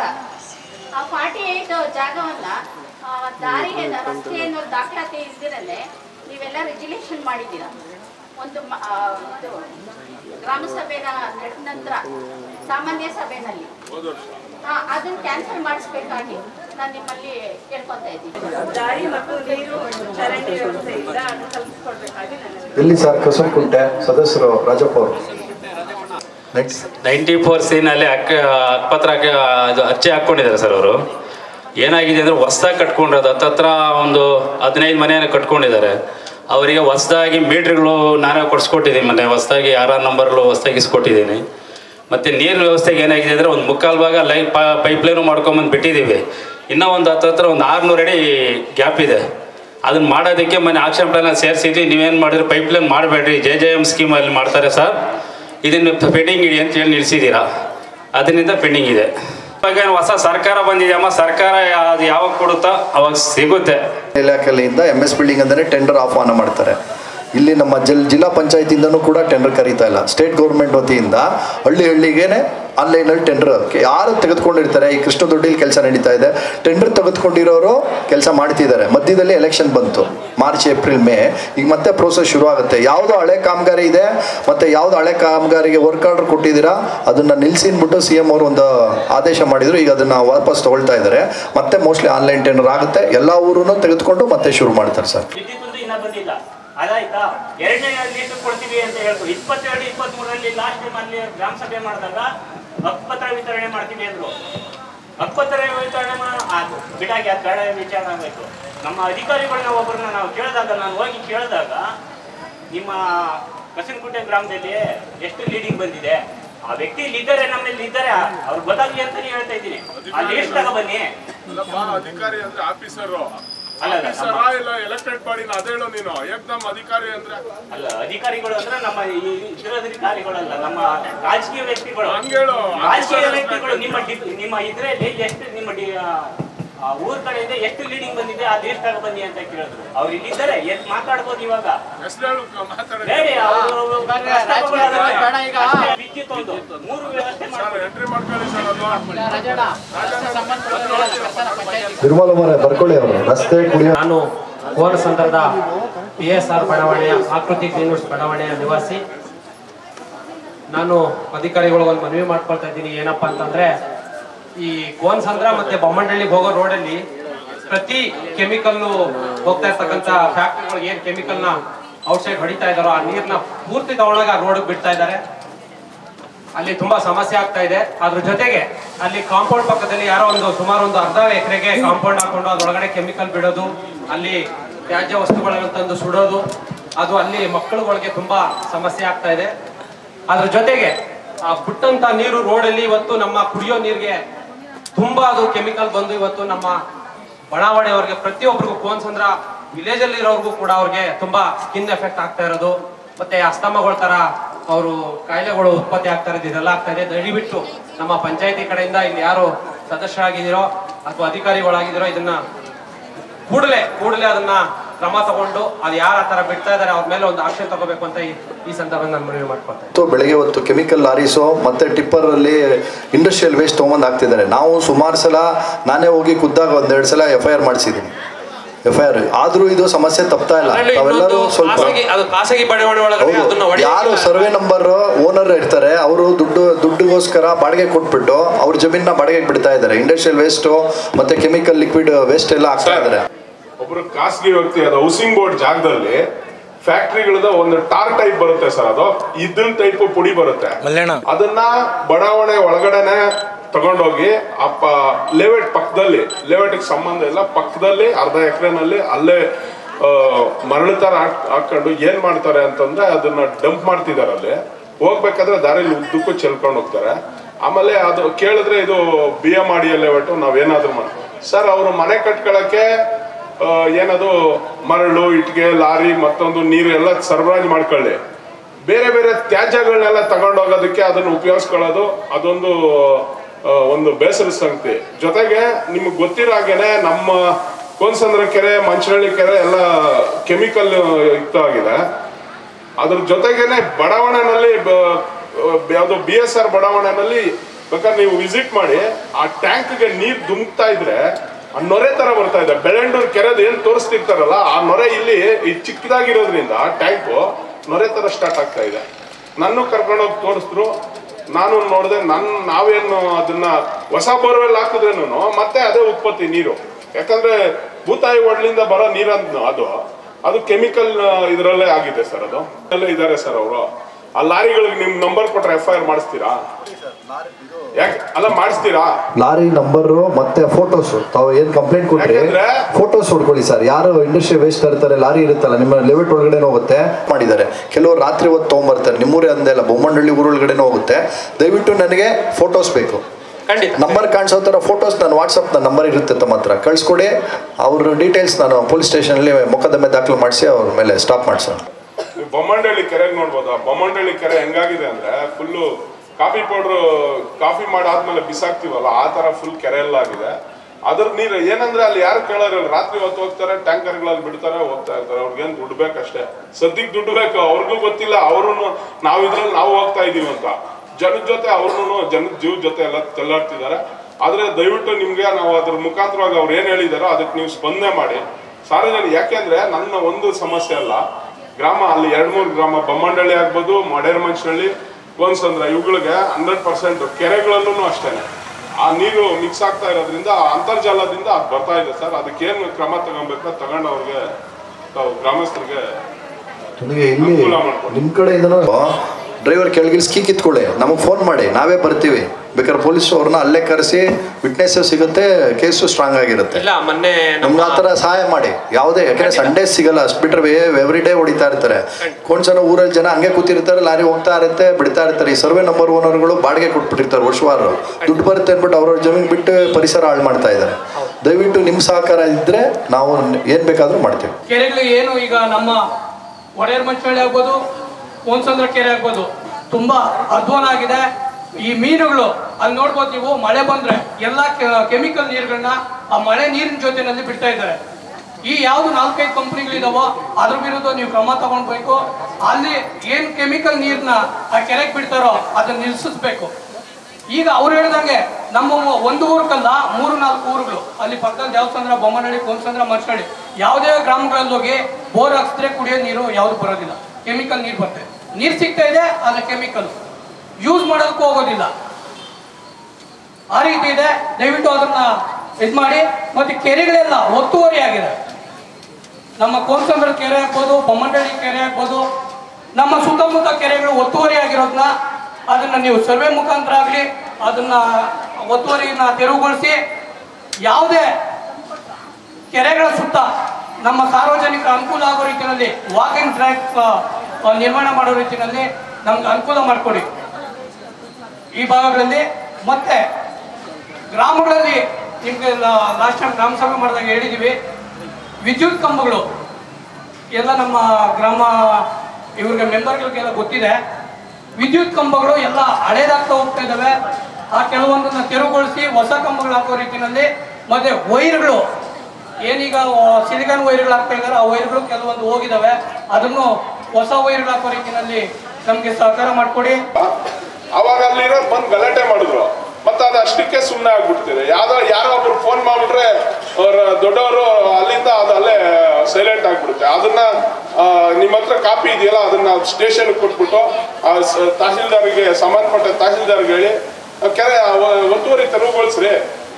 ಆ ಫಾರ್ಟಿ ಏಯ್ಟ್ ಜಾಗವನ್ನ ಆ, ದಾರಿಗೆ ರಸ್ತೆ ಅನ್ನೋ ದಾಖಲಾತಿ ಇಲ್ದಿರಲ್ಲೇ ನೀವೆಲ್ಲ ರೆಗ್ಯುಲೇಷನ್ ಮಾಡಿದ್ದೀರಾ ಒಂದು ಮ- ಆ, ಇದು ಗ್ರಾಮ ಸಭೆನ ನಡೆದ ನಂತರ ಸಾಮಾನ್ಯ ಸಭೆನಲ್ಲಿ ಆ, ಅದನ್ನ ಕ್ಯಾನ್ಸಲ್ ಮಾಡಿಸ್ಬೇಕಾಗಿ ನಾನು ನಿಮ್ಮಲ್ಲಿ ಕೇಳ್ಕೊತಾ ಇದ್ದೀನಿ ದಾರಿ ಮತ್ತು ನೀರು ಚರಂಡಿ ವ್ಯವಸ್ಥೆಯಿಂದ ಅದು ಕಲ್ಪಿಸ್ಕೊಡ್ಬೇಕಾಗಿ ನನ್ನ ಎಲ್ಲಿ ಸರ್ ಕಸಂಕುಂಟೆ ಸದಸ್ಯರು ರಾಜಪ್ಪ ಅವರು ನೆಕ್ಸ್ಟ್ ನೈಂಟಿ ಫೋರ್ ಸಿನಲ್ಲಿ ಅಕ್ಕ ಅಕ್ಪತ್ರ ಅದು ಅರ್ಜಿ ಹಾಕ್ಕೊಂಡಿದ್ದಾರೆ ಸರ್ ಅವರು ಏನಾಗಿದೆ ಅಂದರೆ ಹೊಸ್ದಾಗಿ ಕಟ್ಕೊಂಡಿರೋದು ಹತ್ತತ್ರ ಒಂದು ಹದಿನೈದು ಮನೆಯನ್ನು ಕಟ್ಕೊಂಡಿದ್ದಾರೆ ಅವರಿಗೆ ಹೊಸ್ದಾಗಿ ಮೀಟ್ರ್ಗಳು ನಾನೇ ಕೊಡಿಸ್ಕೊಟ್ಟಿದ್ದೀನಿ ಮೊನ್ನೆ ಹೊಸ್ದಾಗಿ ಆರ್ ಆರ್ ನಂಬರ್ಗಳು ಹೊಸ್ದಾಗಿ ಇಸ್ಕೊಟ್ಟಿದ್ದೀನಿ ಮತ್ತು ನೀರಿನ ವ್ಯವಸ್ಥೆಗೆ ಏನಾಗಿದೆ ಅಂದರೆ ಒಂದು ಮುಕ್ಕಾಲು ಭಾಗ ಲೈ ಪೈಪ್ಲೈನು ಮಾಡ್ಕೊಂಬಂದು ಬಿಟ್ಟಿದ್ದೀವಿ ಇನ್ನೂ ಒಂದು ಹತ್ತತ್ರ ಒಂದು ಆರುನೂರು ಅಡಿ ಗ್ಯಾಪ್ ಇದೆ ಅದನ್ನ ಮಾಡೋದಕ್ಕೆ ಮೊನ್ನೆ ಆಕ್ಷನ್ ಪ್ಲಾನ್ ಸೇರಿಸಿದ್ವಿ ನೀವೇನು ಮಾಡಿದ್ರೆ ಪೈಪ್ಲೈನ್ ಮಾಡಬೇಡ್ರಿ ಜೆ ಜೆ ಎಮ್ ಸ್ಕೀಮಲ್ಲಿ ಮಾಡ್ತಾರೆ ಸರ್ ಇದನ್ನು ಪೆಂಡಿಂಗ್ ಇಡಿ ಅಂತ ಹೇಳಿ ನಿಲ್ಲಿಸಿದ್ದೀರಾ ಅದರಿಂದ ಪೆಂಡಿಂಗ್ ಇದೆ ಇವಾಗ ಏನು ಹೊಸ ಸರ್ಕಾರ ಬಂದಿದೆಯಮ್ಮ ಸರ್ಕಾರ ಅದು ಯಾವಾಗ ಕೊಡುತ್ತೋ ಅವಾಗ ಸಿಗುತ್ತೆ ಇಲಾಖೆಯಿಂದ ಎಮ್ ಎಸ್ ಬಿಲ್ಡಿಂಗ್ ಅಂದರೆ ಟೆಂಡರ್ ಆಹ್ವಾನ ಮಾಡ್ತಾರೆ ಇಲ್ಲಿ ನಮ್ಮ ಜಲ್ ಜಿಲ್ಲಾ ಪಂಚಾಯತಿಯಿಂದನೂ ಕೂಡ ಟೆಂಡರ್ ಕರೀತಾ ಇಲ್ಲ ಸ್ಟೇಟ್ ಗೌರ್ಮೆಂಟ್ ವತಿಯಿಂದ ಹಳ್ಳಿ ಹಳ್ಳಿಗೇನೆ ಆನ್ಲೈನಲ್ಲಿ ಟೆಂಡರ್ ಯಾರು ತೆಗೆದುಕೊಂಡಿರ್ತಾರೆ ಈ ಕೃಷ್ಣದೊಡ್ಡಿಲಿ ಕೆಲಸ ನಡೀತಾ ಇದೆ ಟೆಂಡರ್ ತೆಗೆದುಕೊಂಡಿರೋರು ಕೆಲಸ ಮಾಡ್ತಿದ್ದಾರೆ ಮಧ್ಯದಲ್ಲಿ ಎಲೆಕ್ಷನ್ ಬಂತು ಮಾರ್ಚ್ ಏಪ್ರಿಲ್ ಮೇ ಈಗ ಮತ್ತೆ ಪ್ರೋಸೆಸ್ ಶುರು ಆಗುತ್ತೆ ಯಾವುದು ಹಳೆ ಕಾಮಗಾರಿ ಇದೆ ಮತ್ತು ಯಾವುದು ಹಳೆ ಕಾಮಗಾರಿಗೆ ವರ್ಕ್ ಆರ್ಡರ್ ಕೊಟ್ಟಿದ್ದೀರಾ ಅದನ್ನು ನಿಲ್ಲಿಸಿ ಅಂದ್ಬಿಟ್ಟು ಸಿ ಎಮ್ ಅವರು ಒಂದು ಆದೇಶ ಮಾಡಿದ್ರು ಈಗ ಅದನ್ನು ವಾಪಸ್ ತಗೊಳ್ತಾ ಇದ್ದಾರೆ ಮತ್ತೆ ಮೋಸ್ಟ್ಲಿ ಆನ್ಲೈನ್ ಟೆಂಡರ್ ಆಗುತ್ತೆ ಎಲ್ಲ ಊರನ್ನು ತೆಗೆದುಕೊಂಡು ಮತ್ತೆ ಶುರು ಮಾಡ್ತಾರೆ ಸರ್ ವಿದ್ಯುತ್ ಇನ್ನ ಬಂದಿಲ್ಲ ಅದಾಯ್ತಾ ಎರಡನೇ ಲೀಟರ್ ಕೊಡ್ತೀವಿ ಅಂತ ಹೇಳ್ತು ಇಪ್ಪತ್ತೆರಡು ಇಪ್ಪತ್ಮೂರರಲ್ಲಿ ಲಾಸ್ಟ್ ಟೈಮ್ ಅಲ್ಲಿ ಗ್ರಾಮ ಸಭೆ ಮಾಡಿದಾಗ ಹಕ್ಕುಪತ್ರ ವಿತರಣೆ ಮಾಡ್ತೀವಿ ಅಂದ್ರು ಹಕ್ಕುಪತ್ರ ವಿತರಣೆ ಮಾ- ಅದು ಬಿಡಾಗಿ ಅದು ಬೇಡ ವಿಚಾರ ಆಗಬೇಕು ನಮ್ಮ ಅಧಿಕಾರಿಗಳನ್ನ ಒಬ್ಬರನ್ನ ನಾವು ಕೇಳಿದಾಗ ನಾನು ಹೋಗಿ ಕೇಳಿದಾಗ ನಿಮ್ಮ ಕಸನಕುಂಟೆ ಗ್ರಾಮದಲ್ಲಿ ಎಷ್ಟು ಲೀಡಿಂಗ್ ಬಂದಿದೆ ಆ ವ್ಯಕ್ತಿ ಇಲ್ಲಿ ಇದ್ದಾರೆ ನಮ್ಮಲ್ಲಿ ಇದ್ದಾರೆ ಅವ್ರು ಗೊತ್ತಾಗ್ಲಿ ಅಂತಾನೆ ಹೇಳ್ತಾ ಇದ್ದೀನಿ ಆ ಲೀಸ್ಟ್ ತಗೋ ಬನ್ನಿ ಅಲ್ಲಪ್ಪ ಅಧಿಕಾರಿ ಅಂದ್ರೆ ಆಫೀಸರು ಅಲ್ಲ, ಅಲ್ಲ, ಆಫೀಸರ ಇಲ್ಲ ಎಲೆಕ್ಟೆಡ್ ಬಾಡಿನ ಅದೇಳು ನೀನು ಏಕ್ದಮ್ ಅಧಿಕಾರಿ ಅಂದ್ರೆ ಅಲ್ಲ ಅಧಿಕಾರಿಗಳು ಅಂದ್ರೆ ನಮ್ಮ ಈ ಅಧಿಕಾರಿಗಳಲ್ಲ ನಮ್ಮ ರಾಜಕೀಯ ವ್ಯಕ್ತಿಗಳು ಹಂಗೇಳು ರಾಜಕೀಯ ವ್ಯಕ್ತಿಗಳು ನಿಮ್ಮ ಡಿ- ನಿಮ್ಮ ಇದ್ರಲ್ಲಿ ಎಷ್ಟು ನಿಮ್ಮ ಡಿ- ಆ, ಆ ಊರ್ ಕಡೆಯಿಂದ ಎಷ್ಟು ಲೀಡಿಂಗ್ ಬಂದಿದೆ ಆ ಲೀಸ್ಟ್ ಆಗಿ ಬನ್ನಿ ಅಂತ ಕೇಳಿದ್ರು ಅವ್ರು ಇಲ್ಲಿದ್ದಾರೆ ಎಷ್ಟ್ ಮಾತಾಡ್ಬೋದು ಇವಾಗ ಹೆಸರು ಹೇಳು ಮಾತಾಡಿ ಬೇಡಿ ಅವರು ವಿದ್ಯುತ್ ಒಂದು ಮೂರು ವ್ಯವಸ್ಥೆ ಮಾಡ್ತಾರೆ ಎಂಟ್ರಿ ಮಾಡ್ಕೊಳ್ಳಿ ಸರ್ ಅದು ನಿರ್ಮಲ ಮರ ಬರ್ಕೊಳ್ಳಿ ಅವರು ರಸ್ತೆ ಕುಡಿಯೋ ನಾನು ಕೋನಸಂದ್ರದ ಪಿ ಎಸ್ ಆರ್ ಬಡಾವಣೆಯ ಆಕೃತಿ ಗ್ರೀನ್ವುಡ್ಸ್ ಬಡಾವಣೆಯ ನಿವಾಸಿ ನಾನು ಅಧಿಕಾರಿಗಳು ಒಂದು ಮನವಿ ಮಾಡ್ಕೊಳ್ತಾ ಇದ್ದೀನಿ ಏನಪ್ಪಾ ಅಂತಂದ್ರೆ ಈ ಕೋನಸಂದ್ರ ಮತ್ತೆ ಬೊಮ್ಮನಹಳ್ಳಿಗೆ ಹೋಗೋ ರೋಡಲ್ಲಿ ಪ್ರತಿ ಕೆಮಿಕಲ್ ಹೋಗ್ತಾ ಇರ್ತಕ್ಕಂಥ ಫ್ಯಾಕ್ಟ್ರಿಗಳು ಏನ್ ಕೆಮಿಕಲ್ ನ ಔಟ್ಸೈಡ್ ಹೊಡಿತಾ ಇದಾರೋ ಆ ನೀರ್ನ ಪೂರ್ತಿ ತಗೊಂಡಾಗ ಆ ರೋಡ್ ಬಿಡ್ತಾ ಇದ್ದಾರೆ ಅಲ್ಲಿ ತುಂಬಾ ಸಮಸ್ಯೆ ಆಗ್ತಾ ಇದೆ ಅದ್ರ ಜೊತೆಗೆ ಅಲ್ಲಿ ಕಾಂಪೌಂಡ್ ಪಕ್ಕದಲ್ಲಿ ಯಾರೋ ಒಂದು ಸುಮಾರು ಒಂದು ಅರ್ಧ ಎಕರೆಗೆ ಕಾಂಪೌಂಡ್ ಹಾಕೊಂಡು ಅದ್ರೊಳಗಡೆ ಕೆಮಿಕಲ್ ಬಿಡೋದು ಅಲ್ಲಿ ತ್ಯಾಜ್ಯ ವಸ್ತುಗಳನ್ನು ತಂದು ಸುಡೋದು ಅದು ಅಲ್ಲಿ ಮಕ್ಕಳುಗಳಿಗೆ ತುಂಬಾ ಸಮಸ್ಯೆ ಆಗ್ತಾ ಇದೆ ಅದ್ರ ಜೊತೆಗೆ ಆ ಬಿಟ್ಟಂತ ನೀರು ರೋಡಲ್ಲಿ ಇವತ್ತು ನಮ್ಮ ಕುಡಿಯೋ ನೀರಿಗೆ ತುಂಬಾ ಅದು ಕೆಮಿಕಲ್ ಬಂದು ಇವತ್ತು ನಮ್ಮ ಬಡಾವಣೆಯವ್ರಿಗೆ ಪ್ರತಿಯೊಬ್ಬರಿಗೂ ಕೋನ್ಸಂದ್ರ ವಿಲೇಜ್ ಅಲ್ಲಿ ಇರೋರ್ಗೂ ಕೂಡ ಅವ್ರಿಗೆ ತುಂಬಾ ಸ್ಕಿನ್ ಎಫೆಕ್ಟ್ ಆಗ್ತಾ ಇರೋದು ಮತ್ತೆ ಅಸ್ತಮಗಳ ತರ ಅವರು ಕಾಯಿಲೆಗಳು ಉತ್ಪತ್ತಿ ಆಗ್ತಾ ಇರೋದು ಇದೆಲ್ಲ ಆಗ್ತಾ ಇದೆ ದಯವಿಟ್ಟು ನಮ್ಮ ಪಂಚಾಯತಿ ಕಡೆಯಿಂದ ಇಲ್ಲಿ ಯಾರು ಸದಸ್ಯರಾಗಿದ್ದೀರೋ ಅಥವಾ ಅಧಿಕಾರಿಗಳಾಗಿದ್ದೀರೋ ಇದನ್ನ ಕೂಡಲೇ ಕೂಡಲೇ ಅದನ್ನ ಕ್ರಮ ತಗೊಂಡು ಅದು ಯಾರ ತರ ಬಿಡ್ತಾ ಇದಾರೆ ಅವ್ರ ಮೇಲೆ ಒಂದು ಆಕ್ಷನ್ ತಗೋಬೇಕು ಅಂತ ಈ ಈ ಸಂದರ್ಭದಲ್ಲಿ ನಾನು ಮನವಿ ಮಾಡ್ಕೊಳ್ತೇನೆ ಇವತ್ತು ಬೆಳಗ್ಗೆ ಹೊತ್ತು ಕೆಮಿಕಲ್ ಲಾರೀಸು ಮತ್ತೆ ಟಿಪ್ಪರ್ ಅಲ್ಲಿ ಇಂಡಸ್ಟ್ರಿಯಲ್ ವೇಸ್ಟ್ ತೊಗೊಂಬಂದು ಹಾಕ್ತಿದ್ದಾರೆ ನಾವು ಸುಮಾರು ಸಲ ನಾನೇ ಹೋಗಿ ಖುದ್ದಾಗ ಒಂದೆರಡು ಸಲ ಎಫ್ ಐ ಆರ್ ಮಾಡಿಸಿದ್ದೀನಿ ಎಫ್ ಐ ಆರ್ ಆದ್ರೂ ಇದು ಸಮಸ್ಯೆ ತಪ್ತಾ ಇಲ್ಲ ಅದರಲ್ಲಿ ತಾವೆಲ್ಲರೂ ಇನ್ನೊಂದು ಸ್ವಲ್ಪ ಖಾಸಗಿ ಅದು ಖಾಸಗಿ ಬಡಾವಣೆ ಒಳಗಡೆ ಹೌದು. ಅದನ್ನ ಯಾರು ಹೊಡೆಯಕ್ಕೆ ಸರ್ವೆ ನಂಬರ್ ಓನರ್ ಇರ್ತಾರೆ ಅವರು ದುಡ್ಡು ದುಡ್ಡುಗೋಸ್ಕರ ಬಾಡಿಗೆ ಕೊಟ್ಬಿಟ್ಟು ಅವ್ರ ಜಮೀನ ಬಾಡಿಗೆಗೆ ಬಿಡ್ತಾ ಇದ್ದಾರೆ ಇಂಡಸ್ಟ್ರಿಯಲ್ ವೇಸ್ಟ್ ಮತ್ತೆ ಕೆಮಿಕಲ್ ಲಿಕ್ವಿಡ್ ವೇಸ್ಟ್ ಎಲ್ಲ ಹಾಕ್ತಾ ಇದ್ದಾರೆ ಒಬ್ರು ಖಾಸಗಿ ವ್ಯಕ್ತಿ ಅದು ಹೌಸಿಂಗ್ ಬೋರ್ಡ್ ಜಾಗದಲ್ಲಿ ಫ್ಯಾಕ್ಟ್ರಿಗಳದ ಒಂದು ಟಾರ್ ಟೈಪ್ ಬರುತ್ತೆ ಸರ್ ಅದು ಇದನ್ ಟೈಪ್ ಪುಡಿ ಬರುತ್ತೆ ಅದನ್ನ ಬಡಾವಣೆ ಒಳಗಡೆನೆ ತಗೊಂಡೋಗಿ ಅಪ್ಪ ಲೇಔಟ್ ಪಕ್ಕದಲ್ಲಿ ಲೇಔಟ್ ಸಂಬಂಧ ಇಲ್ಲ ಪಕ್ಕದಲ್ಲಿ ಅರ್ಧ ಎಕರೆನಲ್ಲಿ ಅಲ್ಲೇ ಆ, ಮರಳು ತರ ಹಾಕ್- ಹಾಕೊಂಡು ಏನ್ ಮಾಡ್ತಾರೆ ಅಂತಂದ್ರೆ ಅದನ್ನ ಡಂಪ್ ಮಾಡ್ತಿದಾರೆ ಅಲ್ಲಿ ಹೋಗ್ಬೇಕಾದ್ರೆ ದಾರಿಲಿ ಉದ್ದಕ್ಕೂ ಚೆಲ್ಕೊಂಡು ಹೋಗ್ತಾರೆ ಆಮೇಲೆ ಅದು ಕೇಳಿದ್ರೆ ಇದು ಬಿ ಎಂ ಆಡಿ ಲೇಔಟ್ ನಾವೇನಾದ್ರೂ ಮಾಡಿ ಸರ್ ಅವರು ಮನೆ ಕಟ್ಕೊಳಕ್ಕೆ ಆ, ಏನದು ಮರಳು ಇಟ್ಟಿಗೆ ಲಾರಿ ಮತ್ತೊಂದು ನೀರು ಎಲ್ಲ ಸರಬರಾಜು ಮಾಡ್ಕೊಳ್ಳಿ ಬೇರೆ ಬೇರೆ ತ್ಯಾಜ್ಯಗಳನ್ನೆಲ್ಲ ತಗೊಂಡೋಗೋದಕ್ಕೆ ಅದನ್ನು ಉಪಯೋಗಿಸ್ಕೊಳ್ಳೋದು ಅದೊಂದು ಆ, ಒಂದು ಬೇಸರ ಸಂಗತಿ ಜೊತೆಗೆ ನಿಮ್ಗೆ ಗೊತ್ತಿರೋ ಹಾಗೇನೆ ನಮ್ಮ ಕೋನ್ಸಂದ್ರ ಕೆರೆ ಮಂಚನಹಳ್ಳಿ ಕೆರೆ ಎಲ್ಲ ಕೆಮಿಕಲ್ ಯುಕ್ತ ಆಗಿದೆ ಅದ್ರ ಜೊತೆಗೇನೆ ಬಡಾವಣೆನಲ್ಲಿ ಬ- ಯಾವುದು ಬಿ ಎಸ್ ಆರ್ ಬಡಾವಣೆನಲ್ಲಿ ಬೇಕಾದ್ರೆ ನೀವು ವಿಸಿಟ್ ಮಾಡಿ ಆ ಟ್ಯಾಂಕ್ಗೆ ನೀರು ಧುಮುಕ್ತಾ ಇದ್ರೆ ಆ ನೊರೆ ತರ ಬರ್ತಾ ಇದೆ ಬೆಳೆಂಡೂರ್ ಕೆರೆದು ಏನ್ ತೋರಿಸ್ತಿರ್ತಾರಲ್ಲ ಆ ನೊರೆ ಇಲ್ಲಿ ಈ ಚಿಕ್ಕದಾಗಿರೋದ್ರಿಂದ ಟ್ಯಾಂಕು ನೊರೆ ತರ ಸ್ಟಾರ್ಟ್ ಆಗ್ತಾ ಇದೆ ನನ್ನ ಕರ್ಕೊಂಡೋಗಿ ತೋರಿಸಿದ್ರು ನಾನು ನೋಡಿದೆ ನನ್ನ ನಾವೇನು ಅದನ್ನ ಹೊಸ ಬೋರ್ವೆಲ್ ಹಾಕಿದ್ರೇನು ಮತ್ತೆ ಅದೇ ಉತ್ಪತ್ತಿ ನೀರು ಯಾಕಂದ್ರೆ ಭೂತಾಯಿ ಒಡ್ಲಿಂದ ಬರೋ ನೀರಂತ ಅದು ಅದು ಕೆಮಿಕಲ್ ಇದರಲ್ಲೇ ಆಗಿದೆ ಸರ್ ಅದು ಅಲ್ಲೇ ಇದ್ದಾರೆ ಸರ್ ಅವರು ಆ ಲಾರಿಗಳಿಗೆ ನಿಮ್ ನಂಬರ್ ಕೊಟ್ರೆ ಎಫ್ ಐ ಆರ್ ಮಾಡಿಸ್ತೀರಾ ಯಾಕೆ ಅಲ್ಲ ಮಾಡಿಸ್ತೀರಾ ಲಾರಿ ನಂಬರು ಮತ್ತೆ ಫೋಟೋಸ್ ತಾವು ಏನ್ ಕಂಪ್ಲೇಂಟ್ ಕೊಟ್ರಿ ಯಾಕೆಂದ್ರೆ- ಫೋಟೋಸ್ ಹೊಡ್ಕೊಳ್ಳಿ ಸರ್ ಯಾರು ಇಂಡಸ್ಟ್ರಿ ವೇಸ್ಟ್ ತರ್ತಾರೆ ಲಾರಿ ಇರುತ್ತಲ್ಲ ನಿಮ್ಮ ಲೆವೆಟ್ ಒಳಗಡೆ ಹೋಗುತ್ತೆ ಮಾಡಿದ್ದಾರೆ ಕೆಲವರು ರಾತ್ರಿ ಹೊತ್ತು ತೊಗೊಂಬರ್ತಾರೆ ನಿಮ್ಮೂರೇ ಅಂದೇ ಅಲ್ಲ ಬೊಮ್ಮನಹಳ್ಳಿ ಊರೊಳಗಡೆ ಹೋಗುತ್ತೆ ದಯವಿಟ್ಟು ನನಗೆ ಫೋಟೋಸ್ ಬೇಕು ಖಂಡಿತ ನಂಬರ್ ಕಾಣಿಸೋ ಥರ ಫೋಟೋಸ್ ನನ್ನ ವಾಟ್ಸಪ್ ನನ್ನ ನಂಬರ್ ಇರುತ್ತೆ ತಮ್ಮ ಹತ್ರ ಕಳಿಸ್ಕೊಡಿ ಅವ್ರ ಡೀಟೇಲ್ಸ್ ನಾನು ಪೊಲೀಸ್ ಸ್ಟೇಷನಲ್ಲಿ ಮೊಕದ್ದಮೆ ದಾಖಲು ಮಾಡಿಸಿ ಅವ್ರ ಮೇಲೆ ಸ್ಟಾಪ್ ಮಾಡಿಸೋಣ ನೀವು ಬೊಮ್ಮಂಡಳ್ಳಿ ಕೆರೆಗೆ ನೋಡ್ಬೋದು ಆ ಬೊಮ್ಮಂಡಳ್ಳಿ ಕೆರೆ ಹೆಂಗಾಗಿದೆ ಅಂದ್ರೆ ಫುಲ್ಲು ಕಾಫಿ ಪೌಡ್ರು ಕಾಫಿ ಮಾಡಾದ್ಮೇಲೆ ಬಿಸಾಕ್ತಿವಲ್ಲ ಆ ತರ ಫುಲ್ ಕೆರೆ ಎಲ್ಲ ಆಗಿದೆ ಅದ್ರ ನೀರು ಏನಂದ್ರೆ ಅಲ್ಲಿ ಯಾರು ಕೇಳೋರಿಲ್ಲ ರಾತ್ರಿ ಹೊತ್ತು ಹೋಗ್ತಾರೆ ಟ್ಯಾಂಕರ್ಗಳಲ್ಲಿ ಬಿಡ್ತಾರೆ ಹೋಗ್ತಾ ಇರ್ತಾರೆ ಅವ್ರಿಗೇನ್ ದುಡ್ಡು ಬೇಕಷ್ಟೇ ಸದ್ಯಕ್ಕೆ ದುಡ್ಡು ಬೇಕು ಅವ್ರಿಗೂ ಗೊತ್ತಿಲ್ಲ ಅವರು ನಾವು ಇದ್ರಲ್ಲಿ ನಾವು ಹೋಗ್ತಾ ಇದೀವಿ ಅಂತ ಜನದ ಜೊತೆ ಅವ್ರನ್ನು ಜನದ ಜೀವದ ಜೊತೆ ಎಲ್ಲ ತೆಲ್ಲಾಡ್ತಿದ್ದಾರೆ ಆದ್ರೆ ದಯವಿಟ್ಟು ನಿಮ್ಗೆ ನಾವು ಅದ್ರ ಮುಖಾಂತರವಾಗಿ ಅವ್ರು ಏನ್ ಹೇಳಿದಾರೋ ಅದಕ್ಕೆ ನೀವು ಸ್ಪಂದನೆ ಮಾಡಿ ಸಾರ್ವಜನಿಕ ಯಾಕೆಂದ್ರೆ ನನ್ನ ಒಂದು ಸಮಸ್ಯೆ ಅಲ್ಲ ಗ್ರಾಮ ಅಲ್ಲಿ ಎರಡ್ ಮೂರು ಗ್ರಾಮ ಬೊಮ್ಮಂಡಳ್ಳಿ ಆಗ್ಬೋದು ಮಡೇರ್ ಮಂಚನಹಳ್ಳಿ ಗೋನ್ಸಂದ್ರ ಇವುಗಳಿಗೆ ಹಂಡ್ರೆಡ್ ಪರ್ಸೆಂಟ್ ಕೆರೆಗಳಲ್ಲೂ ಅಷ್ಟೇನೆ ಆ ನೀರು ಮಿಕ್ಸ್ ಆಗ್ತಾ ಇರೋದ್ರಿಂದ ಆ ಅಂತರ್ಜಾಲದಿಂದ ಅದು ಬರ್ತಾ ಇದೆ ಸರ್ ಅದಕ್ಕೇನು ಕ್ರಮ ತಗೊಬೇಕು ತಗೊಂಡು ಅವ್ರಿಗೆ ತಾವು ಗ್ರಾಮಸ್ಥರಿಗೆ ನಿಮಗೆ ಇಲ್ಲಿ ಅನುಕೂಲ ಮಾಡ್ಕೊಡಿ. ನಿಮ್ಮ ಕಡೆಯಿಂದನೂ ಡ್ರೈವರ್ ಕೆಳಗಿಲ್ ಸ್ಕೀ ಕಿತ್ಕೊಳ್ಳಿ ನಮಗೆ ಫೋನ್ ಮಾಡಿ ನಾವೇ ಬರ್ತೀವಿ ಬೇಕಾದ್ರೆ ಪೊಲೀಸ್ ಅವ್ರನ್ನ ಅಲ್ಲೇ ಕರೆಸಿ ವಿಟ್ನೆಸ್ ಸಿಗುತ್ತೆ ಕೇಸು ಸ್ಟ್ರಾಂಗ್ ಆಗಿರುತ್ತೆ ಇಲ್ಲ ಮೊನ್ನೆ ನಮ್ಗೆ ಆ ಥರ ಸಹಾಯ ಮಾಡಿ ಯಾವುದೇ ಯಾಕಂದ್ರೆ ಸಂಡೇ ಸಿಗಲ್ಲ ಅಷ್ಟು ಬಿಟ್ರೆ ಎವ್ರಿ ಡೇ ಹೊಡಿತಾ ಇರ್ತಾರೆ ಕೊಂಡ್ ಜನ ಊರಲ್ಲಿ ಜನ ಹಂಗೆ ಕೂತಿರ್ತಾರೆ ಲಾರಿ ಹೋಗ್ತಾ ಇರುತ್ತೆ ಬಿಡ್ತಾ ಇರ್ತಾರೆ ಈ ಸರ್ವೆ ನಂಬರ್ ಓನರ್ಗಳು ಬಾಡಿಗೆ ಕೊಟ್ಬಿಟ್ಟಿರ್ತಾರೆ ವರ್ಷವಾರು ದುಡ್ಡು ಬರುತ್ತೆ ಅಂದ್ಬಿಟ್ಟು ಅವ್ರವ್ರ ಜಮೀನು ಬಿಟ್ಟು ಪರಿಸರ ಹಾಳು ಮಾಡ್ತಾ ಇದ್ದಾರೆ ದಯವಿಟ್ಟು ನಿಮ್ಮ ಸಹಕಾರ ಇದ್ದರೆ ನಾವು ಏನು ಬೇಕಾದರೂ ಮಾಡ್ತೀವಿ ಕೆರೆಗಳು ಏನು ಈಗ ನಮ್ಮ ಒಡೆಯರ್ ಮಂಚನಹಳ್ಳಿ ಆಗ್ಬೋದು ಕೋನ್ಸಂದ್ರ ಕೆರೆ ಆಗ್ಬೋದು ತುಂಬ ಅಧ್ವಾನ ಆಗಿದೆ ಈ ಮೀನುಗಳು ಅಲ್ಲಿ ನೋಡ್ಬೋದು ನೀವು ಮಳೆ ಬಂದ್ರೆ ಎಲ್ಲ ಕೆಮಿಕಲ್ ನೀರುಗಳನ್ನ ಆ ಮಳೆ ನೀರಿನ ಜೊತೆನಲ್ಲಿ ಬಿಡ್ತಾ ಇದ್ದಾರೆ ಈ ಯಾವ್ದು ನಾಲ್ಕೈದು ಕಂಪ್ನಿಗಳಿದಾವೋ ಅದ್ರ ವಿರುದ್ಧ ನೀವು ಕ್ರಮ ತಗೊಳ್ಬೇಕು ಅಲ್ಲಿ ಏನ್ ಕೆಮಿಕಲ್ ನೀರ್ನ ಆ ಕೆರೆಗೆ ಬಿಡ್ತಾರೋ ಅದನ್ನ ನಿಲ್ಸಿಸ್ಬೇಕು ಈಗ ಅವ್ರು ಹೇಳ್ದಂಗೆ ನಮ್ಮ ಒಂದು ಊರ್ಕಲ್ಲ ಮೂರು ನಾಲ್ಕು ಊರುಗಳು ಅಲ್ಲಿ ಪಕ್ಕದಲ್ಲಿ ದೇವಸ್ಥಾನ ಬೊಮ್ಮನಹಳ್ಳಿ ಕೋಮಸಂದ್ರ ಮರ್ಚನಹಳ್ಳಿ ಯಾವುದೇ ಗ್ರಾಮಗಳಲ್ಲಿ ಹೋಗಿ ಬೋರ್ ಹಾಕ್ಸಿದ್ರೆ ಕುಡಿಯೋ ನೀರು ಯಾವುದು ಬರೋದಿಲ್ಲ ಕೆಮಿಕಲ್ ನೀರು ಬರ್ತದೆ ನೀರು ಸಿಗ್ತಾ ಇದೆ ಆದ್ರೆ ಕೆಮಿಕಲ್ ಯೂಸ್ ಮಾಡೋದಕ್ಕೂ ಹೋಗೋದಿಲ್ಲ ಆ ರೀತಿ ಇದೆ ದಯವಿಟ್ಟು ಅದನ್ನ ಇದು ಮಾಡಿ ಮತ್ತೆ ಕೆರೆಗಳೆಲ್ಲ ಒತ್ತುವರಿ ಆಗಿದೆ ನಮ್ಮ ಕೋಮಸಂದ್ರ ಕೆರೆ ಆಗ್ಬೋದು ಬೊಮ್ಮನಹಳ್ಳಿ ಕೆರೆ ಆಗ್ಬೋದು ನಮ್ಮ ಸುತ್ತಮುತ್ತ ಕೆರೆಗಳು ಒತ್ತುವರಿ ಆಗಿರೋದನ್ನ ಅದನ್ನ ನೀವು ಸರ್ವೆ ಮುಖಾಂತರ ಆಗಲಿ ಅದನ್ನ ಒತ್ತುವರಿನ ತೆರವುಗೊಳಿಸಿ ಯಾವುದೇ ಕೆರೆಗಳ ಸುತ್ತ ನಮ್ಮ ಸಾರ್ವಜನಿಕರ ಅನುಕೂಲ ಆಗೋ ರೀತಿಯಲ್ಲಿ ವಾಕಿಂಗ್ ಟ್ರ್ಯಾಕ್ ನಿರ್ಮಾಣ ಮಾಡೋ ರೀತಿಯಲ್ಲಿ ನಮ್ಗೆ ಅನುಕೂಲ ಮಾಡಿಕೊಡಿ ಈ ಭಾಗಗಳಲ್ಲಿ ಮತ್ತೆ ಗ್ರಾಮಗಳಲ್ಲಿ ನಿಮ್ಗೆ ಲಾಸ್ಟ್ ಟೈಮ್ ಗ್ರಾಮ ಸಭೆ ಮಾಡಿದಾಗ ಹೇಳಿದೀವಿ ವಿದ್ಯುತ್ ಕಂಬಗಳು ಎಲ್ಲ ನಮ್ಮ ಗ್ರಾಮ ಇವ್ರಿಗೆ ಮೆಂಬರ್ಗಳಿಗೆಲ್ಲ ಗೊತ್ತಿದೆ ವಿದ್ಯುತ್ ಕಂಬಗಳು ಎಲ್ಲ ಹಳೇದಾಗ್ತಾ ಹೋಗ್ತಾ ಇದ್ದಾವೆ ಆ ಕೆಲವೊಂದನ್ನ ತೆರವುಗೊಳಿಸಿ ಹೊಸ ಕಂಬಗಳು ಹಾಕೋ ರೀತಿಯಲ್ಲಿ ಮತ್ತೆ ವೈರ್ಗಳು ಏನೀಗ ಸಿಲಿಕಾನ್ ವೈರ್ಗಳು ಹಾಕ್ತಾ ಇದ್ದಾರೆ ಆ ವೈರ್ಗಳು ಕೆಲವೊಂದು ಹೋಗಿದಾವೆ ಅದನ್ನು ಹೊಸ ವೈರ್ಗಳು ಹಾಕೋ ರೀತಿಯಲ್ಲಿ ನಮಗೆ ಸಹಕಾರ ಮಾಡಿಕೊಡಿ ಅವಾಗ ಅಲ್ಲಿರೋ ಬಂದು ಗಲಾಟೆ ಮಾಡಿದ್ರು ಮತ್ತೆ ಅದು ಅಷ್ಟಕ್ಕೆ ಸುಮ್ಮನೆ ಆಗ್ಬಿಡ್ತಿದೆ ಯಾವ್ದೋ ಯಾರೋ ಒಬ್ರು ಫೋನ್ ಮಾಡ್ಬಿಟ್ರೆ ಅವ್ರ ದೊಡ್ಡವರು ಅಲ್ಲಿಂದ ಅದು ಅಲ್ಲೇ ಸೈಲೆಂಟ್ ಆಗ್ಬಿಡುತ್ತೆ ಅದನ್ನ ಆ, ನಿಮ್ಮ ಹತ್ರ ಕಾಪಿ ಇದೆಯಲ್ಲ ಅದನ್ನ ಸ್ಟೇಷನ್ ಕೊಟ್ಬಿಟ್ಟು ಆ ಸ- ತಹಸೀಲ್ದಾರ್ಗೆ ಸಂಬಂಧಪಟ್ಟ ತಹಸೀಲ್ದಾರ್ಗೆ ಹೇಳಿ ಆ ಕೆರೆ ಆ ಒ- ಒತ್ತುವರಿ ತೆರವುಗೊಳಿಸ್ರಿ